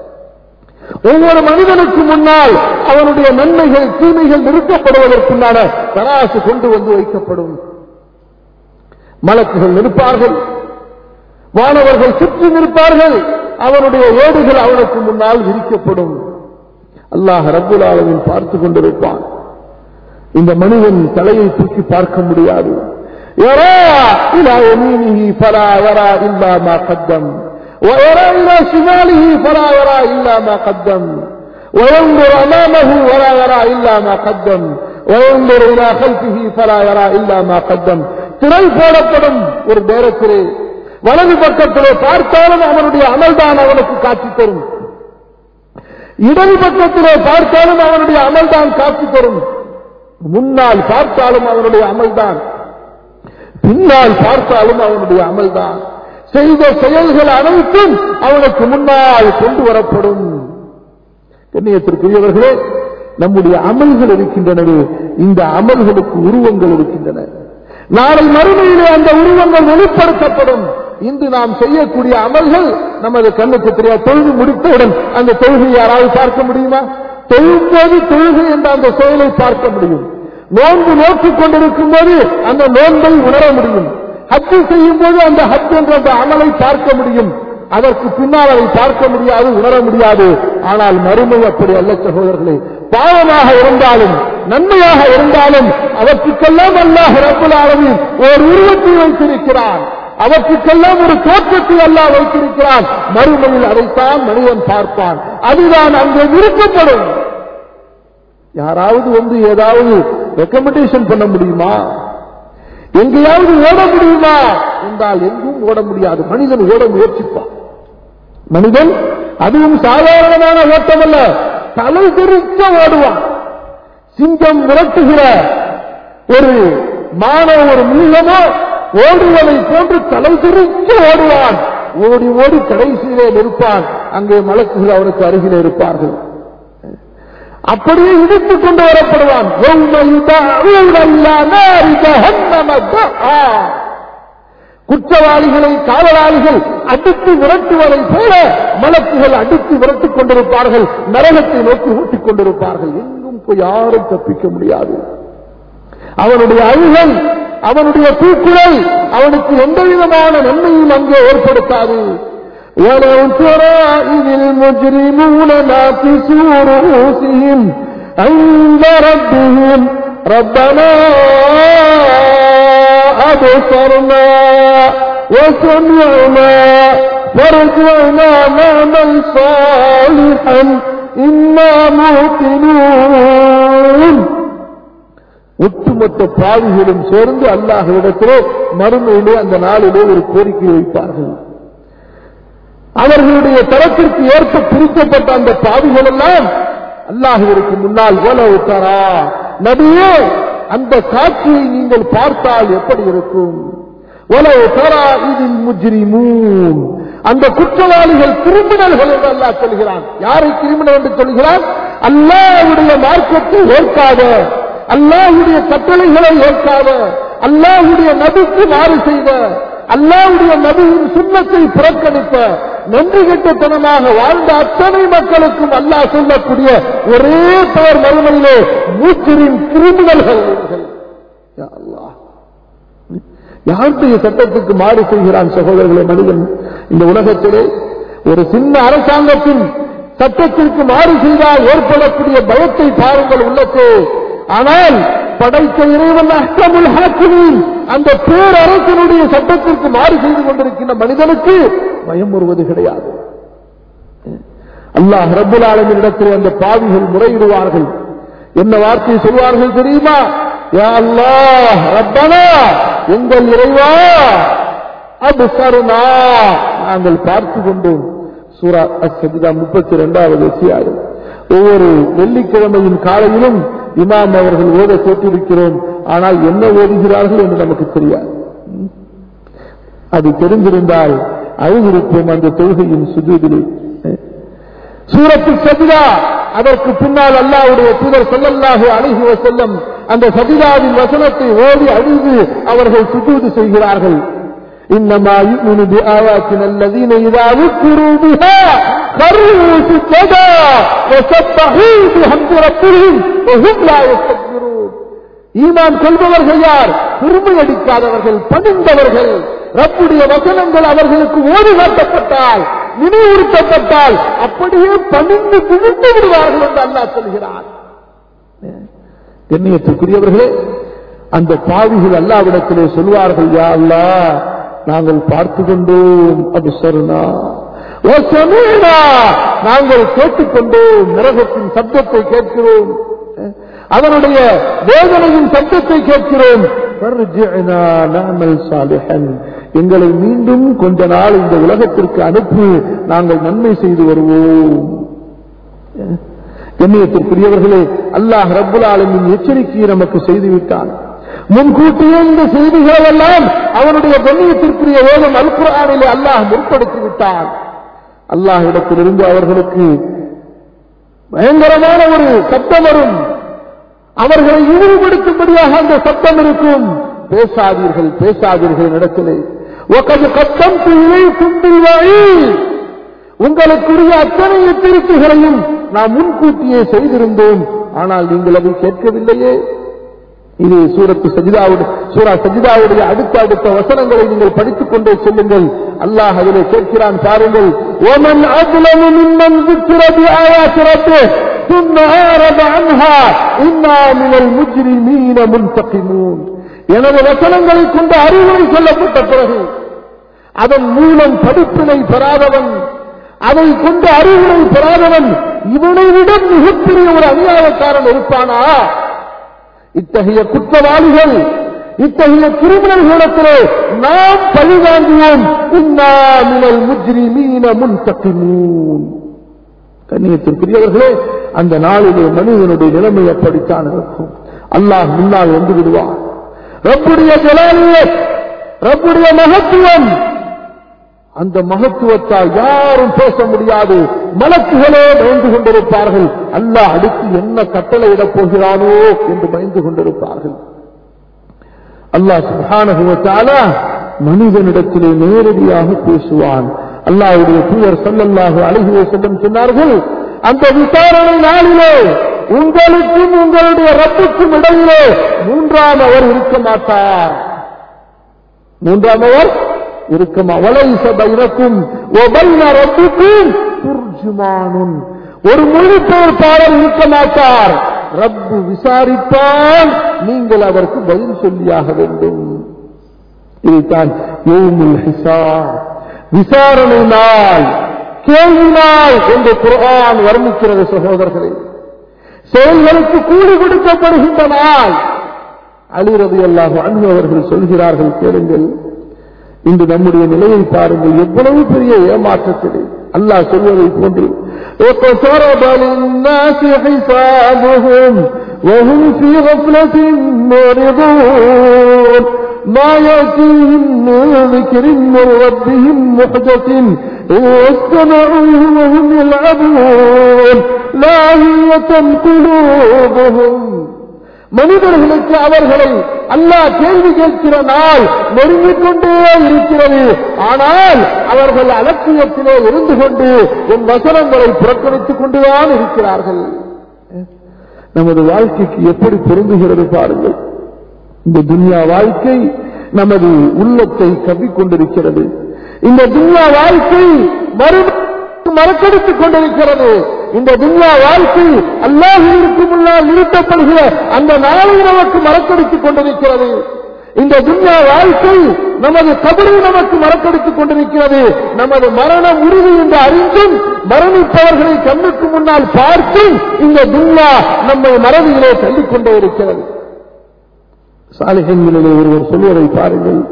ஒவ்வொரு மனிதனுக்கு முன்னால் அவனுடைய நன்மைகள் தீமைகள் நிறுத்தப்படுவதற்குண்டான தராசு கொண்டு வந்து வைக்கப்படும் மலக்குகள் நிற்பார்கள் வானவர்கள் சுற்றி நிற்பார்கள் அவனுடைய ஏடுகள் அவனுக்கு முன்னால் விரிக்கப்படும் அல்லாஹ் ரப்புல் ஆலமின் பார்த்து கொண்டிருப்பான் இந்த மனிதன் தலையை தூக்கி பார்க்க முடியாது يرى إلى يمينه فلا يرى إلا ما قدم ويرى إلى شماله فلا يرى إلا ما قدم وينظر أمامه ولا يرى إلا ما قدم وينظر إلى خلفه فلا يرى إلا ما قدم திரை போடப்படும் ஒரு நேரத்திலே வலது பக்கத்திலே பார்த்தாலும் அவனுடைய அமல்தான் அவனுக்கு காட்சி தரும் இடது பக்கத்திலே பார்த்தாலும் அவனுடைய அமல்தான் காட்சி தரும் முன்னால் பார்த்தாலும் அவனுடைய அமல்தான் பின்னால் பார்த்தாலும் அவனுடைய அமல்தான் செய்த செயல்கள் அனைத்தும் அவனுக்கு முன்னால் கொண்டு வரப்படும் கண்ணியத்திற்குரியவர்களே நம்முடைய அமல்கள் இருக்கின்றனவே இந்த அமல்களுக்கு உருவங்கள் இருக்கின்றன நாளை மறுமையிலே அந்த உருவங்கள் வெளிப்படுத்தப்படும் இன்று நாம் செய்யக்கூடிய அமல்கள் நமது கண்ணுக்கு தெரியாது தொழுது முடித்தவுடன் அந்த தொழுகை யாராவது பார்க்க முடியுமா தொழும்போது தொழுகை என்ற அந்த செயலை பார்க்க முடியும் நோன்பு நோக்கிக் கொண்டிருக்கும் போது அந்த நோன்பை உணர முடியும் ஹஜ்ஜு செய்யும் போது அந்த ஹஜ் என்ற அந்த அமலை பார்க்க முடியும் அதற்கு பின்னால் அதை பார்க்க முடியாது உணர முடியாது ஆனால் மறுமை அப்படி அல்ல சகோதரர்களே பாவமாக இருந்தாலும் நன்மையாக இருந்தாலும் அவற்றுக்கெல்லாம் அல்லாஹ் ரப்பல் ஆலமீன் ஒரு உருவத்தை வைத்திருக்கிறான் அவற்றுக்கெல்லாம் ஒரு தோற்றத்தை அல்லாஹ் வைத்திருக்கிறான் மறுமையில் அதைத்தான் மனிதன் பார்ப்பான் அதுதான் அங்கே விருப்பப்படும் யாராவது வந்து ஏதாவது ரெக்கமெண்டேஷன் பண்ண முடியுமா எங்கேயாவது ஓட முடியுமா என்றால் எங்கும் ஓட முடியாது மனிதன் ஓட முயற்சிப்பான் மனிதன் அதுவும் சாதாரணமான ஓட்டம் அல்ல தலை தெரிக்க ஓடுவான் சிங்கம் விரட்டுகிற ஒரு மானவ ஒரு மிருகமோ ஓடுவதை போன்று தலை தெரிக்க ஓடுவான் ஓடி ஓடி கடைசியிலே நிற்பான் அங்கே மலக்குகள் அவருக்கு அருகில் இருப்பார்கள் அப்படியே இடித்துக் கொண்டு வரப்படுவான் يَوْمَ يُدَعُونَ إِلَى نَارِ جَهَنَّمَ دَعًا. குற்றவாளிகளை காவலாளிகள் அடித்து விரட்டுவதை போல மலக்குகள் அடித்து விரட்டிக் கொண்டிருப்பார்கள் நரகத்தை நோக்கி ஊட்டிக் கொண்டிருப்பார்கள் எங்கும் போய் யாரும் தப்பிக்க முடியாது அவனுடைய அழுகை அவனுடைய தூக்குதல் அவனுக்கு எந்த விதமான நன்மையும் அங்கே ஏற்படுத்தாது ولو ترى إذ المجرمون ناكسوا رؤوسهم عند ربهم ربنا أبصرنا وسمعنا فارجعنا نعمل صالحا إنا موقنون ஒட்டுமொத்த பாவிகளும் சேர்ந்து அல்லாஹ்விடத்திலே மறுமையிலே அந்த நாளிலே ஒரு கோரிக்கை வைப்பார்கள் அவர்களுடைய தரத்திற்கு ஏற்ப பிரிக்கப்பட்ட அந்த பாவிகள் எல்லாம் அல்லாஹுவிற்கு முன்னால் உலவு தரா நபியே அந்த காட்சியை நீங்கள் பார்த்தால் எப்படி இருக்கும் உலவு தரா இதில் முஜ்ரிமூன் அந்த குற்றவாளிகள் கிரிமினல்கள் என்று அல்லாஹ் சொல்கிறான் யாரை கிரிமினல் என்று சொல்கிறான் அல்லாஹ்வுடைய மார்க்கத்தை ஏற்காத அல்லாஹ்வுடைய கட்டளைகளை ஏற்காத அல்லாஹ்வுடைய நபிக்கு மாறு செய்த அல்லாஹ்வுடைய நபியின் சுண்ணத்தை புறக்கணித்த நன்றி கெட்டத்தனமாக வாழ்ந்த அத்தனை மக்களுக்கும் அல்லாஹ் சொல்லக்கூடிய ஒரே பெயர் மறுமையிலே மூச்சரின் கிரிமினல்கள் இவர்கள். யா அல்லாஹ். யாருடைய சட்டத்துக்கு மாறு செய்கிறான் சகோதரர்களே மனிதன் இந்த உலகத்திலே ஒரு சின்ன அரசாங்கத்தின் சட்டத்திற்கு மாறு செய்தால் ஏற்படக்கூடிய பயத்தை பாருங்கள் உள்ளத்தே ஆனால் படைத்த இறைவன் அஷ்டமுல் ஹாக்கிமின் அந்த பேரரசனுடைய சட்டத்திற்கு மாறு செய்து கொண்டிருக்கின்ற மனிதனுக்கு பயம் வருவது கிடையாது அல்லாஹ் ரப்புல் ஆலமின் இடத்தில் அந்த பாவிகள் முறையிடுவார்கள் என்ன வார்த்தை சொல்வார்கள் தெரியுமா யா அல்லாஹ் ரப்பனா எங்கள் இறைவா அபுசருனா நாங்கள் பார்த்து கொண்டோம் சூரா அசதிதா முப்பத்தி இரண்டாவது அத்தியாயம் ஒவ்வொரு வெள்ளிக்கிழமையின் காலையிலும் இமாம் அவர்கள் ஓத கேட்டிருக்கிறோம் ஆனால் என்ன ஓதுகிறார்கள் என்று நமக்கு தெரியாது அது தெரிந்திருந்தால் அழுதிருப்போம் அந்த தொழுகையின் சுஜூதிலே சூரத்து சஜிதா அதற்கு பின்னால் அல்லாவுடைய தூதர் சொல்லல்லாஹு அழகி செல்லம் அந்த சஜிதாவின் வசனத்தை ஓடி அழுது அவர்கள் சுஜூது செய்கிறார்கள் إنما يؤمن بآياتنا الذين إذا ذكروا بها خروا سجدا وسبحوا بحمد ربهم وهم لا يستكبرون ஈமான் கொள்பவர்கள் யார் பெருமை அடிக்காதவர்கள் பணிந்தவர்கள் ரப்புடைய வசனங்கள் அவர்களுக்கு ஓடி காட்டப்பட்டால் நினைவுறுத்தப்பட்டால் அப்படியே பணிந்து விழுந்து விடுவார்கள் என்று அல்லாஹ் சொல்கிறார் கண்ணியத்துக்குரியவர்களே அந்த பாவிகள் அல்லாவிடத்திலே சொல்வார்கள் யா அல்லாஹ் நாங்கள் பார்த்து கொண்டோம் அது சருணா நாங்கள் கேட்டுக்கொண்டோம் நரகத்தின் சப்தத்தை கேட்கிறோம் அதனுடைய வேதனையின் சப்தத்தை கேட்கிறோம் فارجعنا نعمل صالحا எங்களை மீண்டும் கொஞ்ச நாள் இந்த உலகத்திற்கு அனுப்பி நாங்கள் நன்மை செய்து வருவோம் எண்ணியத்திற்குரியவர்களே அல்லாஹ் ரப்புல் ஆலமின் எச்சரிக்கையை நமக்கு செய்துவிட்டான் முன்கூட்டியே இந்த செய்திகளெல்லாம் அவனுடைய கண்ணியத்திற்குரிய வேதம் அல்குரானிலே அல்லாஹ் முற்படுத்தி விட்டான் அல்லாஹ் இடத்திலிருந்து அவர்களுக்கு பயங்கரமான ஒரு சத்தம் வரும் அவர்களை இழிவுபடுத்தும்படியாக அந்த சத்தம் இருக்கும் பேசாதீர்கள் பேசாதீர்கள் இடத்திலே وَقَدْ قَدَّمْتُ إِلَيْكُمْ بِالْوَعِيدِ உங்களுக்குரிய அத்தனை எச்சரிக்கைகளையும் நாம் முன்கூட்டியே செய்திருந்தோம் ஆனால் நீங்கள் அதை கேட்கவில்லையே இது சூரத்து சஜிதாவுடைய சூரா சஜிதாவுடைய அடுத்த அடுத்த வசனங்களை நீங்கள் படித்துக் கொண்டே செல்லுங்கள் அல்லாஹ் அதிலே கேட்கிறான் பாருங்கள் ஓமன் அظلم ممن ذكر بآيات ربه ثم أعرض عنها إنا من المجرمين منتقمون எனது வசனங்களை கொண்டு அறிவுரை சொல்லப்பட்ட பிறகு அதன் மூலம் படிப்பினை பெறாதவன் அதை கொண்டு அறிவுரை பெறாதவன் இவனை விட மிகப்பெரிய ஒரு அநியாயக்காரன் இருப்பானா இத்தகைய குற்றவாளிகள் இத்தகைய கிரிமினல்களிடத்திலே நாம் பழிவாங்குவோம் இன்னாமினல் முஜ்ரி மீன முன் தக்கிமூன் கண்ணியத்திற்குரியவர்களே அந்த நாளிலே மனிதனுடைய நிலைமை அப்படித்தான் இருக்கும் அல்லாஹ் முன்னால் வந்து விடுவான் ரப்புடைய ஜலாலியத் ரப்புடைய மகத்துவம் அந்த மகத்துவத்தால் யாரும் பேச முடியாது மலக்குகளே பயந்து கொண்டிருப்பார்கள் அல்லாஹ் அடுத்து என்ன கட்டளையிடப் போகிறானோ என்று பயந்து கொண்டிருப்பார்கள் அல்லாஹ் சுபானுவத்தால மனிதனிடத்திலே நேரடியாக பேசுவான் அல்லாஹ்வுடைய தூயர் சல்லல்லாஹு அழகி செல்லும் சொன்னார்கள் அந்த விசாரணை நாளிலே உங்களுக்கும் உங்களுடைய ரப்புக்கும் இடையிலே மூன்றாம் அவர் இருக்க மாட்டார் மூன்றாம் அவர் இருக்குமா வலைச பைரக்கும் ஒபைன ரப்புக்கும் துர்ஜுமானுன் ஒரு மொழிபெயர்ப்பாளர் இருக்க மாட்டார் ரப்பு விசாரிப்பால் நீங்கள் அதற்கு பதில் சொல்லியாக வேண்டும் இதுதான் யோமுல் ஹிசார் விசாரணை நாள் கேள்வி நாள் என்று குர்ஆன் வர்ணிக்கிறது சகோதரர்களே செயல்களுக்கு கூலி கொடுக்கப்படுகின்ற நாள் அலிரது அல்லாஹ் அன்பு அவர்கள் சொல்கிறார்கள் கேளுங்கள் இன்று நம்முடைய நிலையை பாருங்கள் எவ்வளவு பெரிய ஏமாற்றத்திலே அல்லாஹ் சொல்வதை போன்று اقترب للناس حسابهم وهم في غفلة معرضون ما يأتيهم من ذكر من ربهم محدث إلا استمعوه وهم يلعبون لاهية قلوبهم மனிதர்களுக்கு அவர்களை அல்லாஹ் கேள்வி கேட்கிற நாள் நெருங்கிக் கொண்டே இருக்கிறது ஆனால் அவர்கள் அலட்சியத்திலே இருந்து கொண்டு என் வசனங்களை புறக்கணித்துக் கொண்டுதான் இருக்கிறார்கள் நமது வாழ்க்கைக்கு எப்படி பொருந்துகிறது பாருங்கள் இந்த துன்யா வாழ்க்கை நமது உள்ளத்தை கவ்விக்கொண்டிருக்கிறது இந்த துன்யா வாழ்க்கை மறு மறக்கடித்துக் கொண்டிருக்கிறது இந்த துன்யா வாழ்க்கை அல்லாஹிற்கு முன்னால் நிறுத்தப்படுகிற அந்த நாளை நமக்கு மறக்கடித்துக் கொண்டிருக்கிறது இந்த துன்யா வாழ்க்கை நமது கபரை நமக்கு மறக்கடித்துக் கொண்டிருக்கிறது நமது மரணம் உறுதி என்று அறிந்தும் மரணிப்பவர்களை கண்ணுக்கு முன்னால் பார்த்தும் இந்த துன்யா நம்மை மறதியிலே தள்ளிக் கொண்டே இருக்கிறது சாலிகங்களிலே ஒருவர் சொல்வதை பாருங்கள்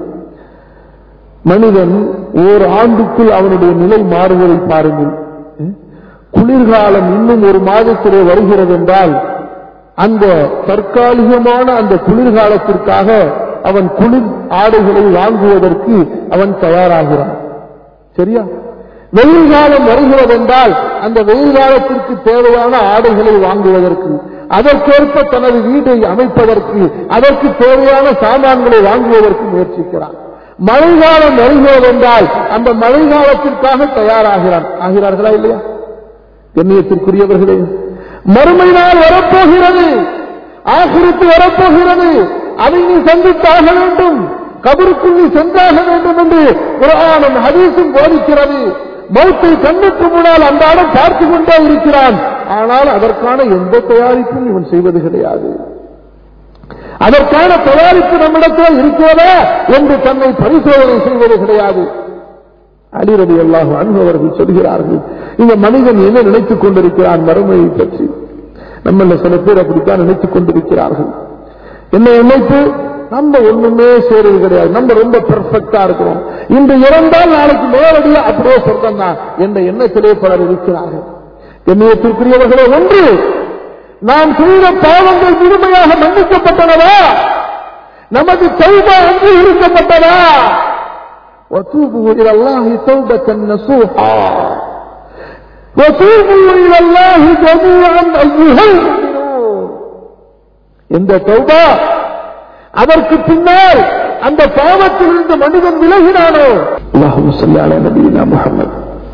மனிதன் ஓர் ஆண்டுக்குள் அவனுடைய நிலை மாறுவதை பாருங்கள் குளிர்காலம் இன்னும் ஒரு மாதத்திலே வருகிறது என்றால் அந்த தற்காலிகமான அந்த குளிர்காலத்திற்காக அவன் குளிர் ஆடைகளை வாங்குவதற்கு அவன் தயாராகிறான் சரியா வெயில் காலம் வருகிறது என்றால் அந்த வெயில் காலத்திற்கு தேவையான ஆடைகளை வாங்குவதற்கு அதற்கேற்ப தனது வீட்டை அமைப்பதற்கு அதற்கு தேவையான சாமான்களை வாங்குவதற்கு முயற்சிக்கிறான் மழை காலம் வருகிறது என்றால் அந்த மழை காலத்திற்காக தயாராகிறான் ஆகிறார்களா இல்லையா கண்ணியத்திற்குரியவர்களே மறுமை நாள் வரப்போகிறது ஆசிரித்து வரப்போகிறது அதை நீ சந்தித்தாக வேண்டும் கபருக்குள் நீ சென்றாக வேண்டும் என்று குரானும் ஹதீஸும் போதிக்கிறது மௌத்தை கண்ணுக்கு முன்னால் அன்றாடம் பார்த்து கொண்டே இருக்கிறான் ஆனால் அதற்கான எந்த தயாரிப்பும் இவன் செய்வது கிடையாது அதற்கான தயாரிப்பு நம்மிடத்தில் இருக்கிறதா என்று தன்னை பரிசோதனை செய்வது கிடையாது அலிரதி அல்லாஹ் அன்பவர்கள் சொல்கிறார்கள் இந்த மனிதன் என்ன நினைத்துக் கொண்டிருக்கிறான் மறுமையை பற்றி நம்மள சில பேர் அப்படித்தான் நினைத்துக் கொண்டிருக்கிறார்கள் என்ன நினைப்பு நம்ம ஒண்ணுமே சேருவது கிடையாது நம்ம ரொம்ப பெர்ஃபெக்டா இருக்கிறோம் இன்று இறந்தால் நாளைக்கு நேரடியா அப்படியே சொர்க்கம் தான் என்ற எண்ணத்திலே பலர் இருக்கிறார்கள் எண்ணத்திற்குரியவர்களே ஒன்று நாம் செய்த பாவங்கள் முழுமையாக மன்னிக்கப்பட்டனவா நமது தௌபா அங்கீகரிக்கப்பட்டதா وتوبوا إلى الله توبة نصوحا وتوبوا إلى الله جميعا أيها المؤمنون எந்த தௌபா அதற்கு பின்னால் அந்த பாவத்திலிருந்து மனிதன் விலகினானோ அல்லாஹு சொல்லான நபீனா முகமது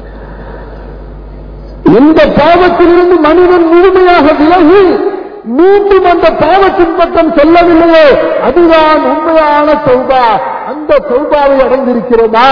எந்த பாவத்திலிருந்து மனிதன் முழுமையாக விலகி மீண்டும் அந்த பாவத்தின் பக்கம் செல்லவில்லையோ அதுதான் உண்மையான சௌபா அந்த சௌபாவை அடைந்திருக்கிறதா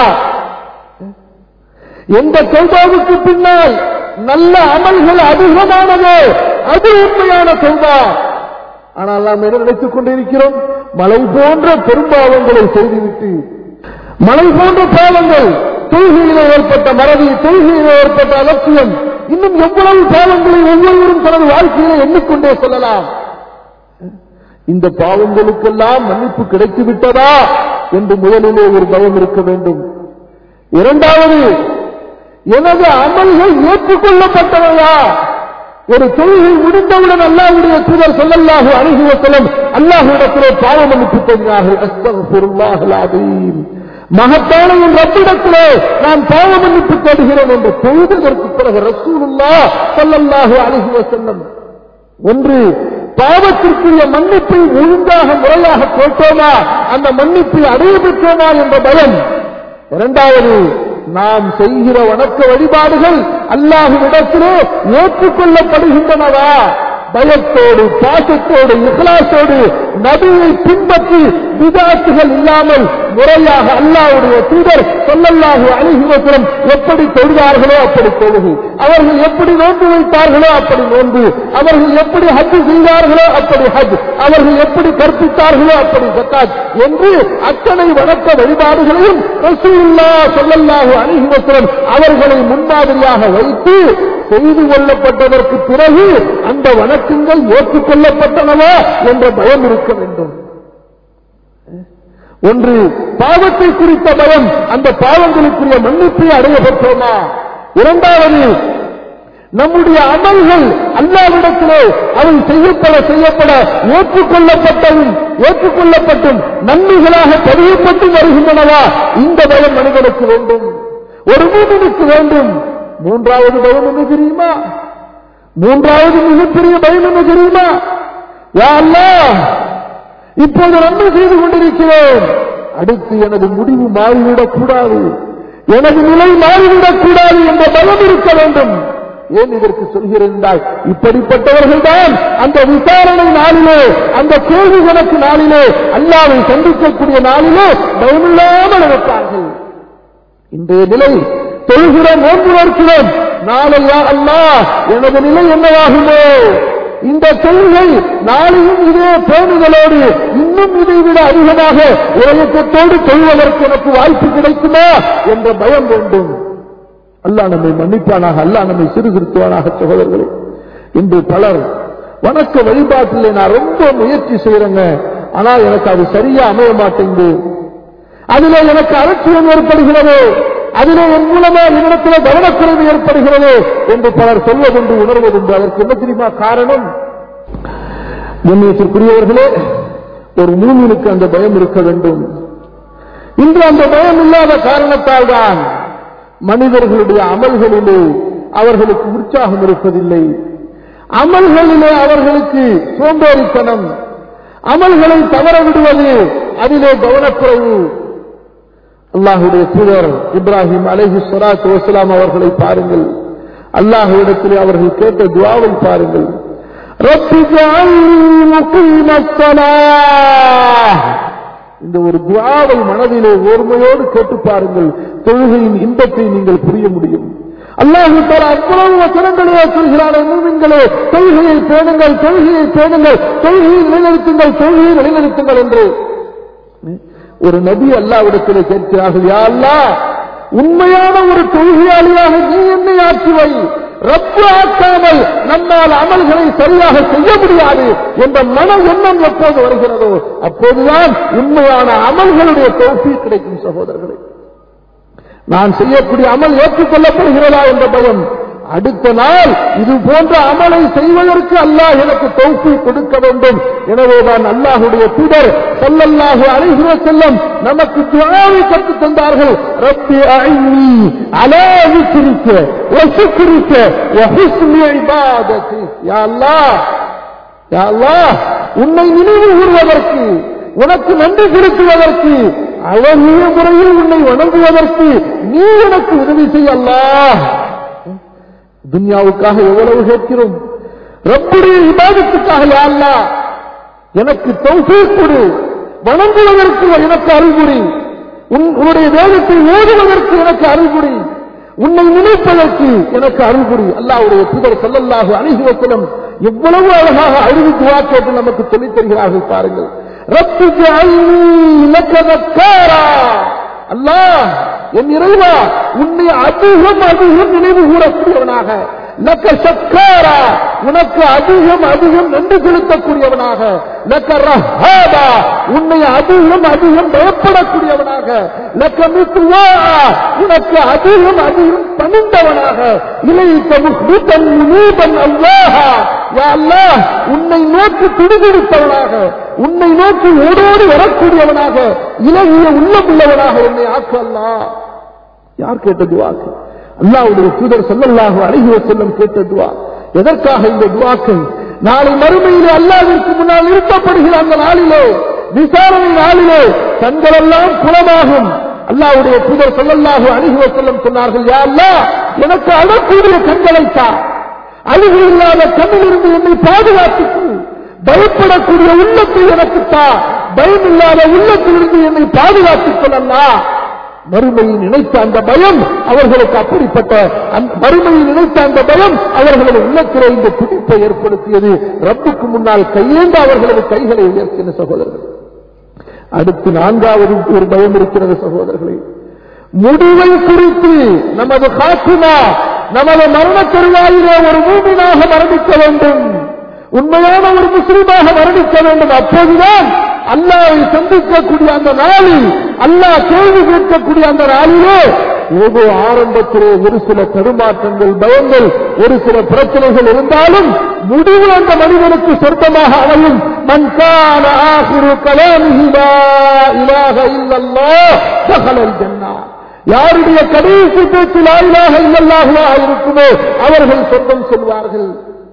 எந்த சௌபாவுக்கு பின்னால் நல்ல அமல்கள் அதிகமானதோ அது உண்மையான சௌபா ஆனால் நாம் என்ன நினைத்துக் கொண்டிருக்கிறோம் மலை போன்ற பெரும்பாவங்களை செய்துவிட்டு மலை போன்ற பாவங்கள் தொழுகையிலே ஏற்பட்ட மறதி தொழுகையிலே ஏற்பட்ட அலட்சியம் இன்னும் எவ்வளவு பாவங்களை ஒவ்வொருவரும் தனது வாழ்க்கையிலே எண்ணிக்கொண்டே செல்லலாம் இந்த பாவங்களுக்கெல்லாம் மன்னிப்பு கிடைத்து விட்டதா என்று முதலிலே ஒரு பயம் இருக்க வேண்டும் இரண்டாவது எனது அமல்கள் ஏற்றுக்கொள்ளப்பட்டவையா ஒரு தொழுகை முடிந்தவுடன் அல்லாஹ்வுடைய தூதர் சொல்லல்லாஹு அணுகுவத்தலம் அல்லாஹ்விடத்திலே பாவ மன்னிப்பு தருகிறார்கள் அஸ்தகுல்லாஹல் அதீம் மகத்தான என் ரப்பிடத்திலே நான் பாவ மன்னிப்பு தேடுகிறேன் என்று தொழுததற்கு பிறகு ரசூலுல்லா ஸல்லல்லாஹு அலைஹி வஸல்லம் ஒன்று பாவத்திற்குரிய மன்னிப்பை ஒழுங்காக முறையாக கேட்டோமா அந்த மன்னிப்பை அடைய பெற்றோமா என்ற பயம் இரண்டாவது நாம் செய்கிற வணக்க வழிபாடுகள் அல்லாஹுவிடத்திலே ஏற்றுக்கொள்ளப்படுகின்றனவா பயத்தோடு பாசத்தோடு இஹ்லாசோடு நபியை பின்பற்றி விதாத்துகள் இல்லாமல் முறையாக அல்லாஹ்வுடைய தூதர் சொல்லல்லாஹு அணுகுவத்திலும் எப்படி தொழுதார்களோ அப்படி தொழுகு அவர்கள் எப்படி நோன்பு வைத்தார்களோ அப்படி நோன்பு அவர்கள் எப்படி ஹஜ் செய்தார்களோ அப்படி ஹஜ் அவர்கள் எப்படி கற்பித்தார்களோ அப்படி ஜக்காத் என்று அத்தனை வணக்க வழிபாடுகளையும் ரசூலுல்லா சொல்லல்லாஹு அணுகுவத்திலும் அவர்களை முன்மாதிரியாக வைத்து செய்து கொள்ளப்பட்டதற்கு பிறகு அந்த வணக்கங்கள் ஏற்றுக்கொள்ளப்பட்டனவா என்ற பயம் இருக்க வேண்டும் ஒன்று பாவத்தை குறித்த பயம் அந்த பாவங்களுக்குரிய மன்னிப்பை அடைய பெற்றோமா இரண்டாவது நம்முடைய அமல்கள் அல்லாவிடத்திலே அவை செய்யப்பட செய்யப்பட ஏற்றுக்கொள்ளப்பட்டதும் ஏற்றுக்கொள்ளப்பட்டும் நன்மைகளாக பதியப்பட்டு வருகின்றனவா இந்த பயம் மனிதனுக்கு வேண்டும் ஒரு மூமினுக்கு வேண்டும் மூன்றாவது பயம் என்ன தெரியுமா மூன்றாவது மிகப்பெரிய பயம் என்ன தெரியுமா யா அல்லாஹ் இப்போது நன்மை செய்து கொண்டிருக்கிறேன் அடுத்து எனது முடிவு மாறிவிடக் கூடாது எனது நிலை மாறிவிடக் கூடாது என்ற பயம் இருக்க வேண்டும் ஏன் இதற்கு சொல்கிறேன் என்றால் இப்படிப்பட்டவர்கள் தான் அந்த விசாரணை நாளிலே அந்த கேள்வி கணக்கு நாளிலே அல்லாவை சந்திக்கக்கூடிய நாளிலே பயமில்லாமல் இருப்பார்கள் இன்றைய நிலை தொழுகிறோம் நோன்பு நோக்கிறோம் நாளையா அல்லாஹ் எனது நிலை என்னவாகுமோ இந்த தொழுகை நாளையும் இதே பேணுதலோடு இன்னும் இதை விட அதிகமாக உலகத்தோடு தொழுவதற்கு எனக்கு வாய்ப்பு கிடைக்குமா என்ற பயம் வேண்டும் அல்லாஹ் நம்மை மன்னிப்பானாக அல்லாஹ் நம்மை சீர்திருத்துவானாக சகோதரர்களே இன்று பலர் வணக்க வழிபாட்டிலே நான் ரொம்ப முயற்சி செய்யறேங்க ஆனா எனக்கு அது சரியா அமைய மாட்டேங்குது அதிலே எனக்கு அலட்சியம் ஏற்படுகிறது அதிலே என் மூலமா என்னிடத்தில் கவனக்குறைவு ஏற்படுகிறது என்று பலர் சொல்வதுண்டு உணர்வதுண்டு அதற்கு என்ன தெரியுமா காரணம் கண்ணியத்திற்குரியவர்களே ஒரு மூமினுக்கு அந்த பயம் இருக்க வேண்டும் இன்று அந்த பயம் இல்லாத காரணத்தால் தான் மனிதர்களுடைய அமல்களிலே அவர்களுக்கு உற்சாகம் இருப்பதில்லை அமல்களிலே அவர்களுக்கு சோம்பேறித்தனம் அமல்களை தவற விடுவது அதிலே கவனக்குறைவு அல்லாஹுடைய தூதர் இப்ராஹிம் அலைஹி சொலாத் வசலாம் அவர்களை பாருங்கள் அல்லாஹுவிடத்திலே அவர்கள் கேட்ட துவாவை பாருங்கள் ரப்பி ஜஅல்னி முகீமஸ் ஸலாஹ். இந்த ஒரு துவாவை மனதிலே ஓர்மையோடு கேட்டு பாருங்கள் தொழுகையின் இன்பத்தை நீங்கள் புரிய முடியும் அல்லாஹு தஆலா அவ்வளவு வசனங்களே சொல்கிறானே மூமின்களே தொழுகையை பேணுங்கள் தொழுகையை பேணுங்கள் தொழுகையை நிலைநிறுத்துங்கள் தொழுகையை நிலைநிறுத்துங்கள் என்று ஒரு நபி அல்லாவிடத்தில் கேட்கிறார்கள் யா அல்லாஹ் உண்மையான ஒரு தொழுகையாளியாக நீ என்னை ஆக்கி வை ரப்பு ஆக்காமல் நம்மால் அமல்களை சரியாக செய்ய முடியாது என்ற மன எண்ணம் எப்போது வருகிறதோ அப்போதுதான் உண்மையான அமல்களுடைய தோல்வி கிடைக்கும் சகோதரர்களே நான் செய்யக்கூடிய அமல் ஏற்றுக்கொள்ளப்படுகிறதா என்ற பயம் அடுத்த நாள் இது போன்ற அமலை செய்வதற்கு அல்லாஹ் எனக்கு தௌஃபி கொடுக்க வேண்டும் எனவேதான் அல்லாஹுடைய தூதர் ஸல்லல்லாஹு அலைஹி வஸல்லம் நமக்கு துஆவை கற்றுத் தந்தார்கள் ரப்பி அஇன்னி அலா ذிக்ரிக வ ஷுக்ரிக வ ஹுஸ்னி இபாததி யா அல்லாஹ் யா அல்லாஹ் உன்னை நினைவு கூறுவதற்கு உனக்கு நன்றி செலுத்துவதற்கு அழகிய முறையில் உன்னை வணங்குவதற்கு நீ எனக்கு உதவி செய்ய அல்லாஹ் துன்யாவுக்காக எவ்வளவு கேட்கிறோம் ரப்புடைய இபாதத்துக்காக யா அல்லாஹ் எனக்கு தௌஃபீக் கொடு வணங்குவதற்கு எனக்கு அறிகுறி உன்னுடைய வேதத்தை ஓதுவதற்கு எனக்கு அறிகுறி உன்னை நினைப்பதற்கு எனக்கு அறிகுறி அல்லாவுடைய புதர் சொல்லல்லாக அணுகுவத்திலும் எவ்வளவு அழகாக அறிவு துவா கேட்டு நமக்கு சொல்லித் தருகிறார்கள் பாருங்கள் ரப்பு அல்லாஹ் என் இறைவா உன்னை அதிகம் அதிகம் நினைவு கூறக்கூடியவனாக லக்க சக்காரா உனக்கு அதிகம் அதிகம் நன்றி செலுத்தக்கூடியவனாக லக்க ரஹாபா உன்னை அதிகம் அதிகம் பயப்படக்கூடியவனாக லக்க மித்துவா உனக்கு அதிகம் அதிகம் பணிந்தவனாக இலைத்த முஹ்பிதன் முனீபன் அல்லாஹா யா அல்லாஹ் உன்னை நோக்கி துடிதுடிப்பவனாக உன்னை நோக்கி ஓடோடி வரக்கூடியவனாக இலகிய உள்ளமுள்ளவனாக என்னை ஆக்கு அல்லாஹ் யார் கேட்ட துவாக்கு அல்லாவுடைய தூதர் சொல்லல்லாக அழகிய செல்லம் கேட்ட துவா எதற்காக இந்த துவாக்கள் நாளை மறுமையிலே அல்லாவிற்கு முன்னால் நிறுத்தப்படுகிற அந்த நாளிலே விசாரணை நாளிலே கண்களெல்லாம் குணமாகும் அல்லாவுடைய தூதர் சொல்லல்லாக அழகிய செல்லம் சொன்னார்கள் யா அல்லாஹ் எனக்கு அழக்கூடிய கண்களைத்தா அழுகு இல்லாத கண்ணிலிருந்து என்னை பாதுகாத்துக்கு பயப்படக்கூடிய உள்ளத்தை எனக்கு தா பயம் இல்லாத உள்ளத்திலிருந்து என்னை பாதுகாத்துக் கொள்ளல்லா மறுமையை நினைத்த அந்த பயம் அவர்களுக்கு அப்படிப்பட்ட அந்த மறுமையை நினைத்த அந்த பயம் அவர்களது உள்ளத்திலே இந்த துடிப்பை ஏற்படுத்தியது ரப்புக்கு முன்னால் கையேந்த அவர்களது கைகளை உயர்த்தின சகோதரர்கள் அடுத்து நான்காவது ஒரு பயம் இருக்கிறது சகோதரர்களே முடிவை குறித்து நமது காற்றுமா நமது மரண தருவாயிலே ஒரு மூமினாக மரணிக்க வேண்டும் உண்மையான ஒரு முஸ்லிமாக மரணிக்க வேண்டும் அப்போதுதான் அல்லாவை சந்திக்கக்கூடிய அந்த நாளில் அல்லாஹ் கேள்வி கேட்கக்கூடிய அந்த நாளிலே ஏதோ ஆரம்பத்திலே ஒரு சில தடுமாற்றங்கள் பயங்கள் ஒரு சில பிரச்சனைகள் இருந்தாலும் முடிவு அந்த மனிதனுக்கு சொர்க்கமாக அமையும் மன்கான ஆசிரு கலாமிஹிலா இலாக இல்லல்லாஹ் சகலல் ஜன்னா யாருடைய கடைசி பேச்சு லாயிலாக இல்லல்லாஹுவா இருக்குமோ அவர்கள் சொந்தம் சொல்வார்கள்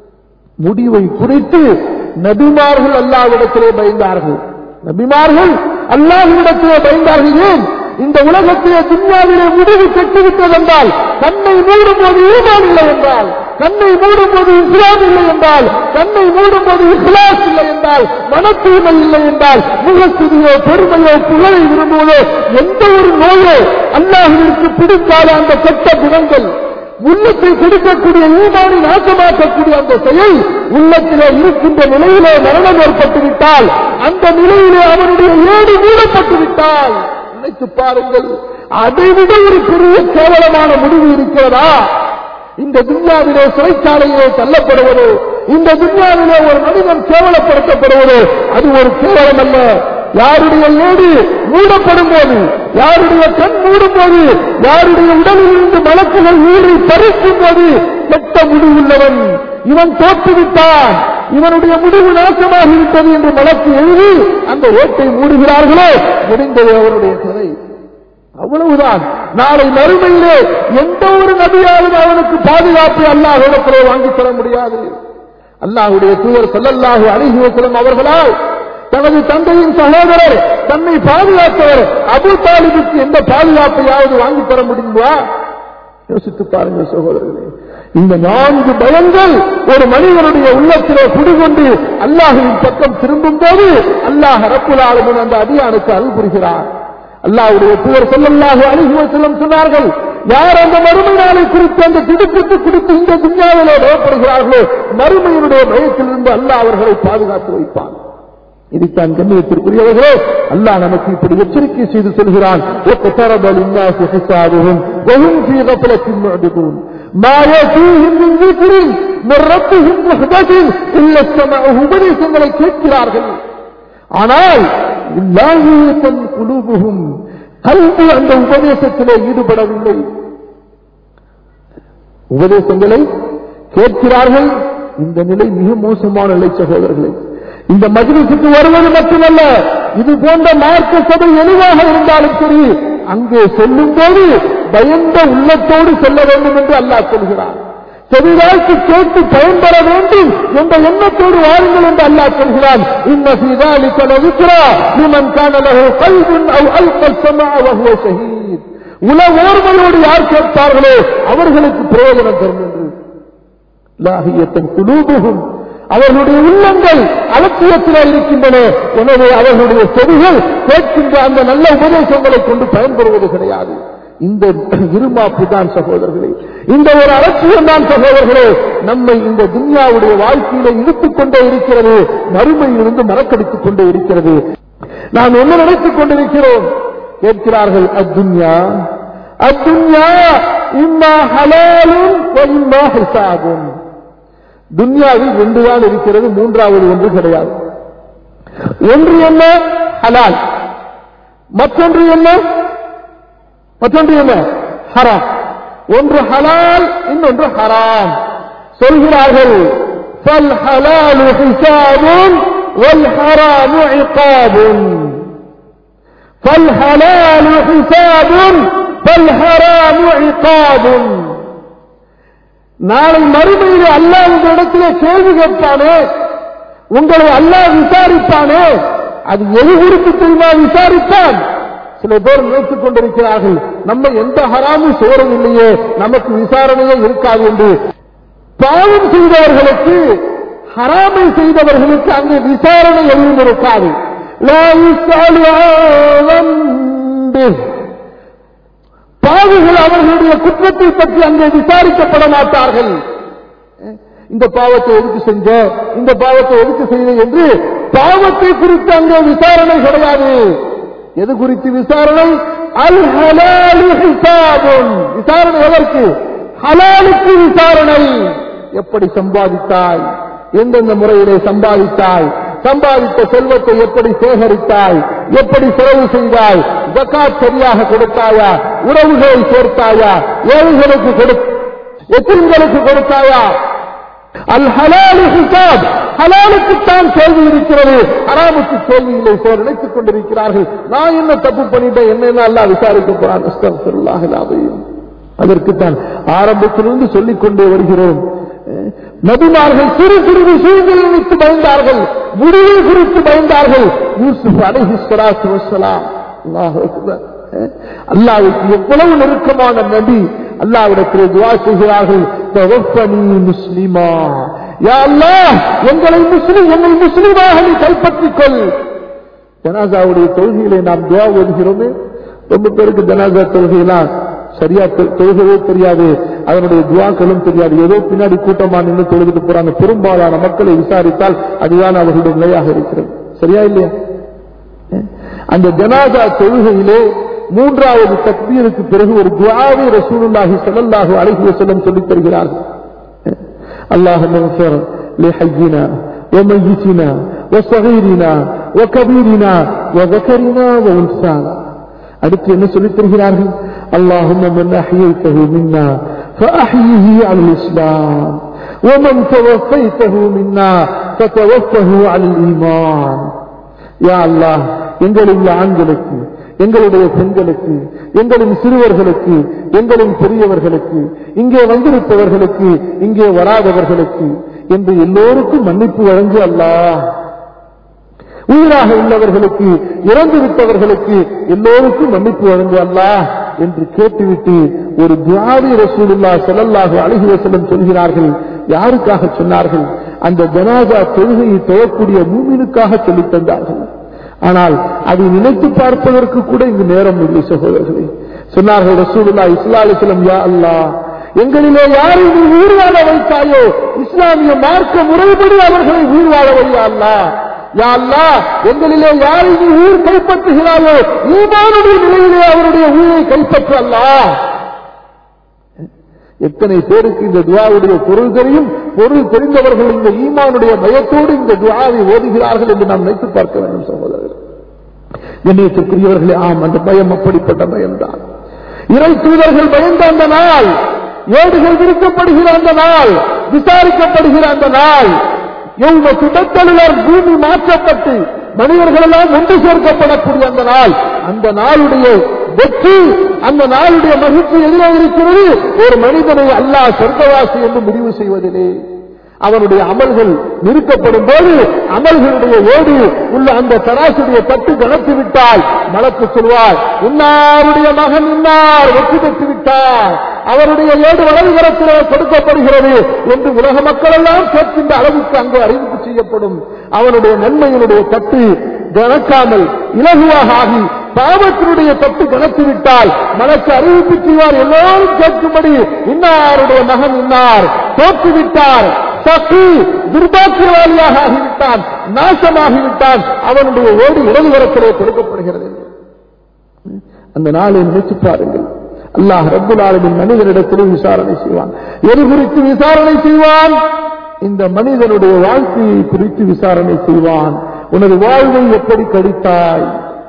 முடிவை குறித்து நபிமார்கள் அல்லாவிடத்திலே பயந்தார்கள் நபிமார்கள் அல்லாஹ்விடத்திலே பயந்தார்கள் ஏன் இந்த உலகத்திலே துன்யாவிலே முடிவு கெட்டுவிட்டது என்றால் கண்ணை மூடும் போது ஈமான் இல்லை என்றால் கண்ணை மூடும் போது இஸ்லாம் இல்லை என்றால் கண்ணை மூடும் போது இஸ்லாஸ் இல்லை என்றால் மன தூய்மை இல்லை என்றால் முகஸ்துதியோ பெருமையோ புகழை விரும்புவதோ எந்த ஒரு நோயோ அல்லாஹிற்கு பிடிக்காத அந்த கெட்ட குணங்கள் உள்ளத்தை கொடுக்கக்கூடிய ஈமானை நாசமாக்கக்கூடிய அந்த செயல் உள்ளத்திலே இருக்கின்ற நிலையிலே மரணம் ஏற்பட்டு விட்டால் அந்த நிலையிலே அவனுடைய ஏடு மூடப்பட்டு விட்டால் நினைத்து பாருங்கள் அதைவிட ஒரு பெரிய கேவலமான முடிவு இருக்கிறதா இந்த துன்யாவிலே சிறைச்சாலையிலே தள்ளப்படுவதோ இந்த துன்யாவிலே ஒரு மனிதன் கேவலப்படுத்தப்படுவதோ அது ஒரு கேவலம் அல்ல யாருடைய ஏடு மூடப்படும் போது யாருடைய கண் மூடும் போது யாருடைய உடலில் இருந்து மலக்குகள் ஊறி பறிக்கும் போது கெட்ட முடிவுள்ளவன் இவன் தோற்றுவிட்டான் இவனுடைய முடிவு நாசமாகிவிட்டது என்று மலக்கு எழுதி அந்த ஓட்டை மூடுகிறார்களோ முடிந்தது அவருடைய கதை அவ்வளவுதான் நாளை மறுமையிலே எந்த ஒரு நபியாலும் அவனுக்கு பாதுகாப்பை அல்லாஹ் இடத்திலே வாங்கித் தர முடியாது அல்லாஹுடைய தூதர் செல்லல்லாஹு அழகி வசலம் அவர்களால் தனது தந்தையின் சகோதரர் தன்னை பாதுகாத்தவர் அபு தாலிபுக்கு எந்த பாதுகாப்பையாவது வாங்கி தர முடியுமா யோசித்து பாருங்கள் சகோதரர்களே இந்த நான்கு பயங்கள் ஒரு மனிதனுடைய உள்ளத்திலே குடிகொண்டு அல்லாஹுவின் பக்கம் திரும்பும் போது அல்லாஹ் ரப்புல் ஆலமின் அந்த அடியானுக்கு அருள் புரிகிறார் அல்லாஹ்வுடைய தூதர் சொல்லல்லாஹு அழகி செல்லம் சொன்னார்கள் யார் அந்த மறுமை நாளை குறித்து அந்த திடுக்கிட்டு குறித்து இந்த துன்யாவிலே பயப்படுகிறார்களோ மறுமையினுடைய பயத்திலிருந்து அல்லாஹ் அவர்களை பாதுகாத்து வைப்பான் இதைத்தான் கண்ணியத்திற்குரியவர்களே அல்லாஹ் நமக்கு இப்படி எச்சரிக்கை செய்து சொல்கிறான் وَاقْتَرَبَ لِلنَّاسِ حِسَابُهُمْ وَهُمْ فِي غَفْلَةٍ مُعْرِضُونَ ما يأتيهم من ذكر من ربهم محدث إلا استمعه உபதேசங்களை கேட்கிறார்கள் ஆனால் லாஹியத்தன் குலூபுகும் கல்வி அந்த உபதேசத்திலே ஈடுபடவில்லை உபதேசங்களை கேட்கிறார்கள் இந்த நிலை மிக மோசமான நிலை சகோதரர்களே இந்த மஜ்லிஸுக்கு வருவது மட்டுமல்ல இது போன்ற மார்க்க சபை எளிவாக இருந்தாலும் சரி அங்கே செல்லும் போது பயந்த உள்ளத்தோடு செல்ல வேண்டும் என்று அல்லாஹ் சொல்கிறார் செவிதாய்க்கு கேட்டு பயன்பெற வேண்டும் என்ற எண்ணத்தோடு வாருங்கள் என்று அல்லாஹ் சொல்கிறான் இன்ன في ذلك لذكرى لمن كان له قلب او القى السمع وهو شهيد உல ஓர்மையோடு யார் கேட்பார்களோ அவர்களுக்கு பிரயோஜனம் தரும் என்று லாகியத்தின் குலூபுகும் அவர்களுடைய உள்ளங்கள் அலட்சியத்தில் இருக்கின்றன எனவே அவர்களுடைய செவிகள் கேட்கின்ற அந்த நல்ல உபதேசங்களை கொண்டு பயன்பெறுவது கிடையாது இந்த இருமாப்பு தான் சகோதரர்களே இந்த ஒரு அலட்சியம் தான் சகோதரர்களே நம்மை இந்த துன்யாவுடைய வாழ்க்கையில இழுத்துக் கொண்டே இருக்கிறது மறுமையிலிருந்து மறக்கடித்துக் கொண்டே இருக்கிறது நாம் என்ன நினைத்துக் கொண்டிருக்கிறோம் கேட்கிறார்கள் அத்துன்யா அத்துன்யா இம்மா ஹலாலும் இம்மா ஹிசாபும் துன்யாவில் ரெண்டுதான் இருக்கிறது மூன்றாவது ஒன்று கிடையாது ஒன்று என்ன ஹலால் மற்றொன்று என்ன மற்றொன்று என்ன ஹராம் ஒன்று ஹலால் இன்னொன்று ஹராம் சொல்கிறார்கள் فالحلال حساب والحرام عقاب فالحلال حساب فالحرام عقاب நாளை மறுமையில் அல்லாஹ் உங்களிடத்திலே கேள்வி கேட்பானே உங்களை அல்லாஹ் விசாரிப்பானே அது எது குறித்து தெரியுமா விசாரிப்பான் சில பேர் நினைத்துக் கொண்டிருக்கிறார்கள் நம்ம எந்த ஹராமும் செய்யறதில்லையே நமக்கு விசாரணையே இருக்காது என்று பாவம் செய்தவர்களுக்கு ஹராமை செய்தவர்களுக்கு அங்கே விசாரணை எதுவும் இருக்காது லா யுஸ்அலு அன் ذنبه. பாவிகள் அவர்களுடைய குற்றத்தை பற்றி அங்கே விசாரிக்கப்பட மாட்டார்கள் இந்த பாவத்தை எதுக்கு செஞ்ச இந்த பாவத்தை எதுக்கு செய்த என்று பாவத்தை குறித்து அங்கே விசாரணை கிடையாது எது குறித்து விசாரணை அல் ஹலாலு ஹிசாபுன் விசாரணை எதற்கு ஹலாலுக்கு விசாரணை எப்படி சம்பாதித்தாய் எந்தெந்த முறையிலே சம்பாதித்தாய் சம்பாதித்த செல்வத்தை எப்படி சேகரித்தாய் எப்படி செலவு செய்தாய் ஜக்காத் சரியாக கொடுத்தாயா உறவுகளை சேர்த்தாயா ஏழைகளுக்கு கொடு எத்தனைகளுக்கு கொடுத்தாயா அல் ஹலாலு ஹிசாப் ஹலாலுக்குத்தான் கேள்வி இருக்கிறது ஹராமுக்கு கேள்வி இல்லை போல் நினைத்துக் கொண்டிருக்கிறார்கள் நான் என்ன தப்பு பண்ணிட்டேன் என்ன எல்லாம் விசாரிக்க போறான் அஸ்தக்ஃபிருல்லாஹ் அல்-அஸீம். அதற்குத்தான் ஆரம்பத்திலிருந்து சொல்லிக் கொண்டே வருகிறோம் அஹ், நபிமார்கள் சிறு சிறு விஷயங்கள் நினைத்து பயந்தார்கள் முடிவு குறித்து பயந்தார்கள் யூசுப் அலைஹி ஸலாத்து வஸ்ஸலாம் அல்லாஹ் அக்பர் அஹ், அல்லாஹ்வுக்கு எவ்வளவு நெருக்கமான நபி அல்லாஹ்விடத்தில் துஆ செய்கிறார்கள் தவஃபனி முஸ்லிமா யா அல்லாஹ் எங்களை முஸ்லிம் என்னை முஸ்லிமாக நீ கைப்பற்றிக் கொள் ஜனாசாவுடைய தொழுகையிலே நாம் துவா ஓதுகிறோமே ரொம்ப பேருக்கு ஜனாசா தொழுகையெல்லாம் சரியா தொ- தொழுகவே தெரியாது அதனுடைய துவாக்களும் தெரியாது ஏதோ பின்னாடி கூட்டமா நின்று தொழுதுட்டு போறாங்க பெரும்பாலான மக்களை விசாரித்தால் அதுதான் அவர்களுடைய நிலையாக இருக்கிறது சரியா இல்லையா அஹ்? அந்த ஜனாசா தொழுகையிலே மூன்றாவது தக்பீருக்கு பிறகு ஒரு துவாவை ரசூலுல்லாஹி ஸல்லல்லாஹு அலைஹி வஸல்லம் சொல்லித் தருகிறார்கள் اللهم اغفر لحينا وميتنا وصغيرنا وكبيرنا وذكرنا وانثانا அடுத்து என்ன சொல்லித் தருகிறார்கள் اللهم من احييته منا فاحيه على الاسلام ومن توفيته منا فتوفه على الايمان யா அல்லாஹ் எங்களின் ஆண்களுக்கு எங்களுடைய பெண்களுக்கு எங்களின் சிறுவர்களுக்கு எங்களின் பெரியவர்களுக்கு இங்கே வந்திருப்பவர்களுக்கு இங்கே வராதவர்களுக்கு என்று எல்லோருக்கும் மன்னிப்பு வழங்கு அல்லாஹ் உயிராக உள்ளவர்களுக்கு இறந்துவிட்டவர்களுக்கு எல்லோருக்கும் மன்னிப்பு வழங்கு அல்லாஹ் என்று கேட்டுவிட்டு ஒரு துவாரி ரசூலுல்லா ஸல்லல்லாஹு அலைஹி வஸல்லம் சொல்கிறார்கள் யாருக்காக சொன்னார்கள் அந்த ஜனாதா தொழுகையை தொழக்கூடிய மூமினுக்காக சொல்லித் தந்தார்கள் ஆனால் அதை நினைத்து பார்ப்பதற்கு கூட இங்கு நேரம் இல்லை சகோதரர்களே சொன்னார்கள் ரசூலுல்லா இஸ்லா அலிஸ்லம் யா அல்லாஹ் எங்களிலே யாரை நீ உயிர் வாழ வைத்தாயோ இஸ்லாமிய மார்க்க முறைப்படி அவர்களை உயிர் வாழ வையா அல்லாஹ் யா அல்லாஹ் எங்களிலே யாரை நீ உயிர் கைப்பற்றுகிறாயோ ஈமானுடைய நிலையிலே அவருடைய உயிரை கைப்பற்ற அல்லாஹ் எத்தனை பேருக்கு இந்த துவாவுடைய பொருள் தெரியும் பொருள் தெரிந்தவர்கள் இந்த ஈமானுடைய பயத்தோடு இந்த துவாவை ஓதுகிறார்கள் என்று நாம் நினைத்து பார்க்க வேண்டும் சகோதரர்கள் கண்ணியத்திற்குரியவர்களே ஆம் அந்த பயம் அப்படிப்பட்ட பயம்தான் இறை தூதர்கள் பயந்த அந்த நாள் ஏடுகள் விரிக்கப்படுகிற அந்த நாள் விசாரிக்கப்படுகிற அந்த நாள் எவ்வளவு சுடத்தொழிலர் பூமி மாற்றப்பட்டு மனிதர்கள் எல்லாம் ஒன்று சேர்க்கப்படக்கூடிய அந்த நாள் அந்த நாளுடைய வெற்றி அந்த நாளுடைய மகிழ்ச்சி எதிராக இருக்கிறது ஒரு மனிதனை அல்லாஹ் சொர்க்கவாசி என்று முடிவு செய்வதிலே அவனுடைய அமல்கள் நிறுத்தப்படும் போது அமல்களுடைய ஓடு உள்ள அந்த தராசுடைய தட்டு கணத்து விட்டால் மலக்கு சொல்வார் இன்னாருடைய மகன் இன்னார் வெற்றி பெற்று விட்டார் அவருடைய ஏடு வலதுகரத்திலே கொடுக்கப்படுகிறது என்று உலக மக்கள் எல்லாம் கேட்கின்ற அளவுக்கு அங்கு அறிவிப்பு செய்யப்படும் அவனுடைய நன்மையினுடைய தட்டு கணக்காமல் இலகுவாக ஆகி பாவத்தினுடைய தட்டு கணத்து விட்டால் மனக்கு அறிவிப்பு செய்வார் எல்லோரும் கேட்கும்படி இன்னாருடைய மகன் இன்னார் தோற்றுவிட்டார் சக்தி துர்பாக்கியவாளியாக ஆகிவிட்டான் நாசமாகிவிட்டான் அவனுடைய ஓடு இடதுகரத்திலே கொடுக்கப்படுகிறது அந்த நாளை நினைத்து பாருங்கள் அல்லாஹ் ரப்புல் ஆலமின் மனிதனிடத்திலே விசாரணை செய்வான் எது குறித்து விசாரணை செய்வான் இந்த மனிதனுடைய வாழ்க்கையை குறித்து விசாரணை செய்வான் உனது வாழ்வை எப்படி கடித்தாய்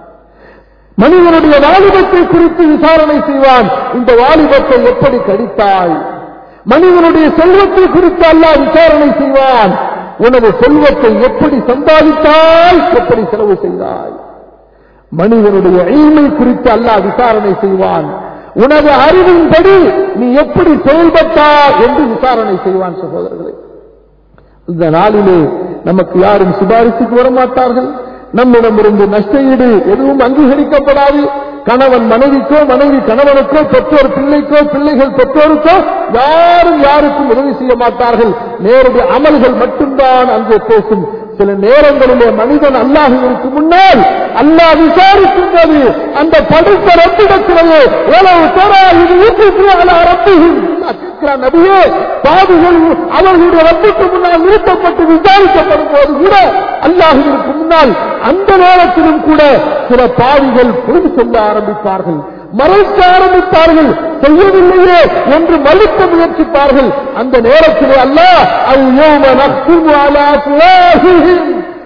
மனிதனுடைய வாலிபத்தை குறித்து விசாரணை செய்வான் இந்த வாலிபத்தை எப்படி கடித்தாய் மனிதனுடைய செல்வத்தை குறித்து அல்லாஹ் விசாரணை செய்வான் உனது செல்வத்தை எப்படி சம்பாதித்தாய் எப்படி செலவு செய்தாய் மனிதனுடைய எய்மை குறித்து அல்லாஹ் விசாரணை செய்வான் உனது அறிவின்படி நீ எப்படி செயல்பட்டாய் என்று விசாரணை செய்வான் சகோதரர்களே இந்த நாளிலே நமக்கு யாரும் சிபாரிசுக்கு வரமாட்டார்கள் நம்மிடமிருந்து நஷ்ட ஈடு எதுவும் அங்கீகரிக்கப்படாது கணவன் மனைவிக்கோ மனைவி கணவனுக்கோ பெற்றோர் பிள்ளைக்கோ பிள்ளைகள் பெற்றோருக்கோ யாரும் யாருக்கும் உதவி செய்ய மாட்டார்கள் நேரடி அமல்கள் மட்டும்தான் அங்கே பேசும் சில நேரங்களிலே மனிதன் அல்லாஹுவிற்கு முன்னால் அல்லாஹ் விசாரிக்கும் போது அந்த படுத்த ரப்பிடத்திலேயே எவ்வளவு தரா இது ஊற்றுகிறான் ரப்பிகள் கேட்கிறான் நபியே பாவிகள் அவர்களுடைய ரப்பிற்கு முன்னால் நிறுத்தப்பட்டு விசாரிக்கப்படும் போது கூட அல்லாஹுவிற்கு முன்னால் அந்த நேரத்திலும் கூட சில பாவிகள் பொழுது சொல்ல ஆரம்பிப்பார்கள் மறைக்க ஆரம்பித்தார்கள் செய்யவில்லையே என்று மறுக்க முயற்சிப்பார்கள் அந்த நேரத்திலே அல்ல அது யோம நக்சிமு அலா சுவாசிஹிம்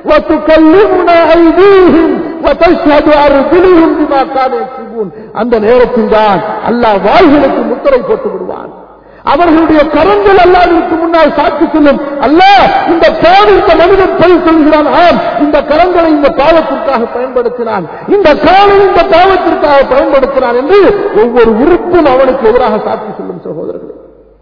وتكلمنا أيديهم وتشهد أرجلهم بما كانوا يكسبون அந்த நேரத்தில் தான் அல்லாஹ் வாய்களுக்கு முத்திரை போட்டு விடுவான் அவர்களுடைய கரங்கள் அல்லாவிற்கு முன்னால் சாட்சி சொல்லும் அல்ல இந்த பாவி இந்த மனிதன் பொய் சொல்கிறான் ஆம் இந்த கரங்களை இந்த பாவத்திற்காக பயன்படுத்தினான் இந்த காலை இந்த பாவத்திற்காக பயன்படுத்தினான் என்று ஒவ்வொரு உறுப்பும் அவனுக்கு எதிராக சாட்சி சொல்லும் சகோதரர்களே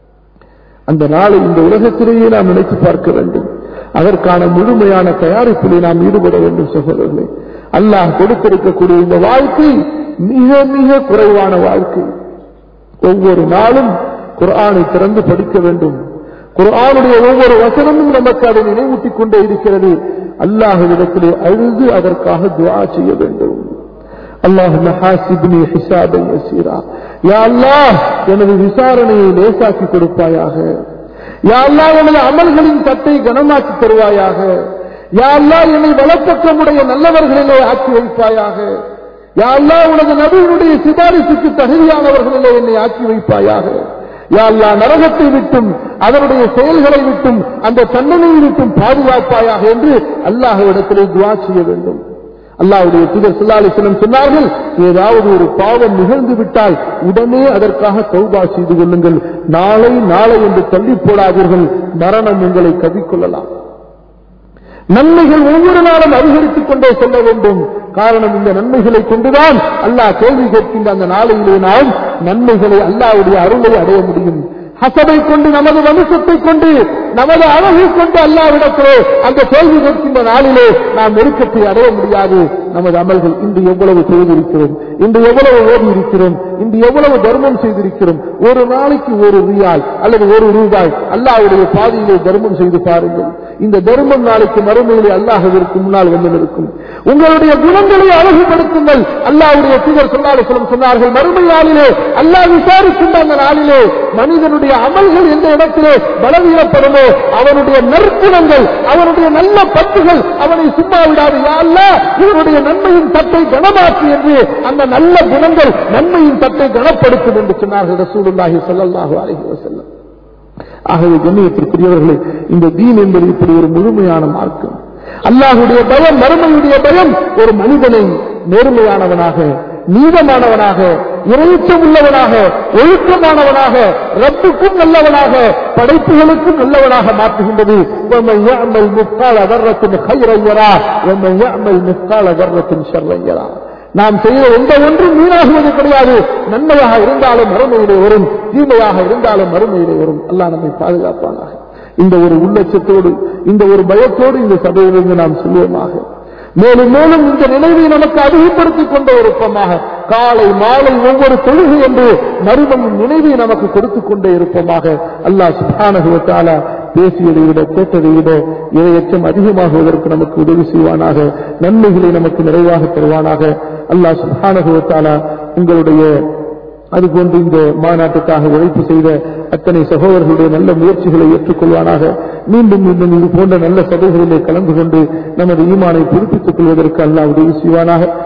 அந்த நாளை இந்த உலகத்திலேயே நாம் நினைத்து பார்க்க வேண்டும் அதற்கான முழுமையான தயாரிப்பிலே நாம் ஈடுபட வேண்டும் சகோதரர்களே அல்லாஹ் கொடுத்திருக்கக்கூடிய இந்த வாழ்க்கை மிக மிக குறைவான வாழ்க்கை ஒவ்வொரு நாளும் குர்ஆனை திறந்து படிக்க வேண்டும் குர்ஆனுடைய ஒவ்வொரு வசனமும் நமக்கு அதை நினைவூட்டிக் கொண்டே இருக்கிறது அல்லாஹ்விடத்திலே அழுது அதற்காக துஆ செய்ய வேண்டும் اللهم حاسبني حسابا يسيرا يا الله எனது விசாரணையை லேசாக்கி கொடுப்பாயாக யா அல்லாஹ் எனது அமல்களின் தட்டை கனமாக்கி தருவாயாக யா அல்லாஹ் என்னை வலப்பக்கமுடைய நல்லவர்களிலே ஆக்கி வைப்பாயாக யா அல்லாஹ் உனது நபியினுடைய சிபாரிசுக்கு தகுதியானவர்களிலே என்னை ஆக்கி வைப்பாயாக யா அல்லாஹ் நரகத்தை விட்டும் அதனுடைய செயல்களை விட்டும் அந்த தண்டனையை விட்டும் பாதுகாப்பாயாக என்று அல்லாஹ்விடத்திலே துவா செய்ய வேண்டும் அல்லாஹ்வுடைய தூதர் ஸல்லல்லாஹு அலைஹி வஸல்லம் சொன்னார்கள் ஏதாவது ஒரு பாவம் நிகழ்ந்து விட்டால் உடனே அதற்காக தௌபா செய்து கொள்ளுங்கள் நாளை நாளை என்று தள்ளி போடாதீர்கள் மரணம் உங்களை கவிக்கொள்ளலாம் நன்மைகள் ஒவ்வொரு நாளும் அதிகரித்துக் கொண்டே செல்ல வேண்டும் காரணம் இந்த நன்மைகளை கொண்டுதான் அல்லாஹ் கேள்வி கேட்கின்ற அந்த நாளையிலே நாம் நன்மைகளை அல்லாஹ்வுடைய அருளை அடைய முடியும் ஹசபை கொண்டு நமது வம்சத்தை கொண்டு நமது அழகை கொண்டு அல்லாவிடத்திலே அந்த கேள்வி கேட்கின்ற நாளிலே நாம் நெருக்கத்தை அடைய முடியாது நமது அமல்கள் இன்று எவ்வளவு செய்திருக்கிறோம் இன்று எவ்வளவு ஓடி இருக்கிறோம் இன்று எவ்வளவு தர்மம் செய்திருக்கிறோம் ஒரு நாளைக்கு ஒரு ரியால் அல்லது ஒரு ரூபாய் அல்லாஹ்வுடைய பாதையிலே தர்மம் செய்து பாருங்கள் இந்த தர்மம் நாளைக்கு மறுமையிலே அல்லாஹுவிற்கு முன்னால் வந்து நிற்கும் உங்களுடைய குணங்களை அழகுபடுத்துங்கள் அல்லாஹ்வுடைய தூதர் சொன்னாலும் சொன்னார்கள் மறுமை நாளிலே அல்லாஹ் விசாரிக்கின்ற அந்த நாளிலே மனிதனுடைய அமல்கள் எந்த இடத்திலே பலவீனப்படுமோ அவனுடைய நற்குணங்கள் அவனுடைய நல்ல பண்புகள் அவனை சும்மா விடாது யா அல்லாஹ் இவனுடைய நன்மையின் தட்டை கனமாக்கு என்று அந்த நல்ல குணங்கள் நன்மையின் தட்டை கனப்படுத்தும் என்று சொன்னார்கள் ரசூலுல்லாஹி ஸல்லல்லாஹு அலைஹி வஸல்லம் ஆகவே கண்ணியத்திற்குரியவர்களே இந்த தீன் என்பது இப்படி ஒரு முழுமையான மார்க்கம் அல்லாஹுடைய பயம் மறுமையுடைய பயம் ஒரு மனிதனை நேர்மையானவனாக நீதமானவனாக இறைச்சம் உள்ளவனாக ஒழுக்கமானவனாக ரப்புக்கும் நல்லவனாக படைப்புகளுக்கும் நல்லவனாக மாற்றுகின்றது وَمَنْ يَعْمَلْ مِثْقَالَ ذَرَّةٍ خَيْرًا يَرَهُ وَمَنْ يَعْمَلْ مِثْقَالَ ذَرَّةٍ شَرًّا يَرَهُ நாம் செய்த எந்த ஒன்றும் வீணாகுவது கிடையாது நன்மையாக இருந்தாலும் மறுமையிலே வரும் தீமையாக இருந்தாலும் மறுமையிலே வரும் அல்லாஹ் நம்மை பாதுகாப்பானாக இந்த ஒரு உள்ளச்சத்தோடு இந்த ஒரு பயத்தோடு இந்த சபையிலிருந்து நாம் சொல்லுவோமாக மேலும் மேலும் இந்த நினைவை நமக்கு அதிகப்படுத்திக் கொண்ட ஒருப்பமாக காலை மாலை ஒவ்வொரு தொழுகை என்று மறுமையின் நினைவை நமக்கு கொடுத்துக் கொண்டே இருப்போமாக அல்லாஹ் சுபானகுவத்தால பேசியதை விட கேட்டதை விட இதையச்சம் அதிகமாகுவதற்கு நமக்கு உதவி செய்வானாக நன்மைகளை நமக்கு நிறைவாக தருவானாக அல்லாஹ் சுபானகுவத்தாலா உங்களுடைய அதுபோன்று இந்த மாநாட்டுக்காக உழைப்பு செய்த அத்தனை சகோதரர்களுடைய நல்ல முயற்சிகளை ஏற்றுக்கொள்வானாக மீண்டும் மீண்டும் இது போன்ற நல்ல சபைகளிலே கலந்து கொண்டு நமது ஈமானை புதுப்பித்துக் கொள்வதற்கு அல்லாஹ் உதவி செய்வானாக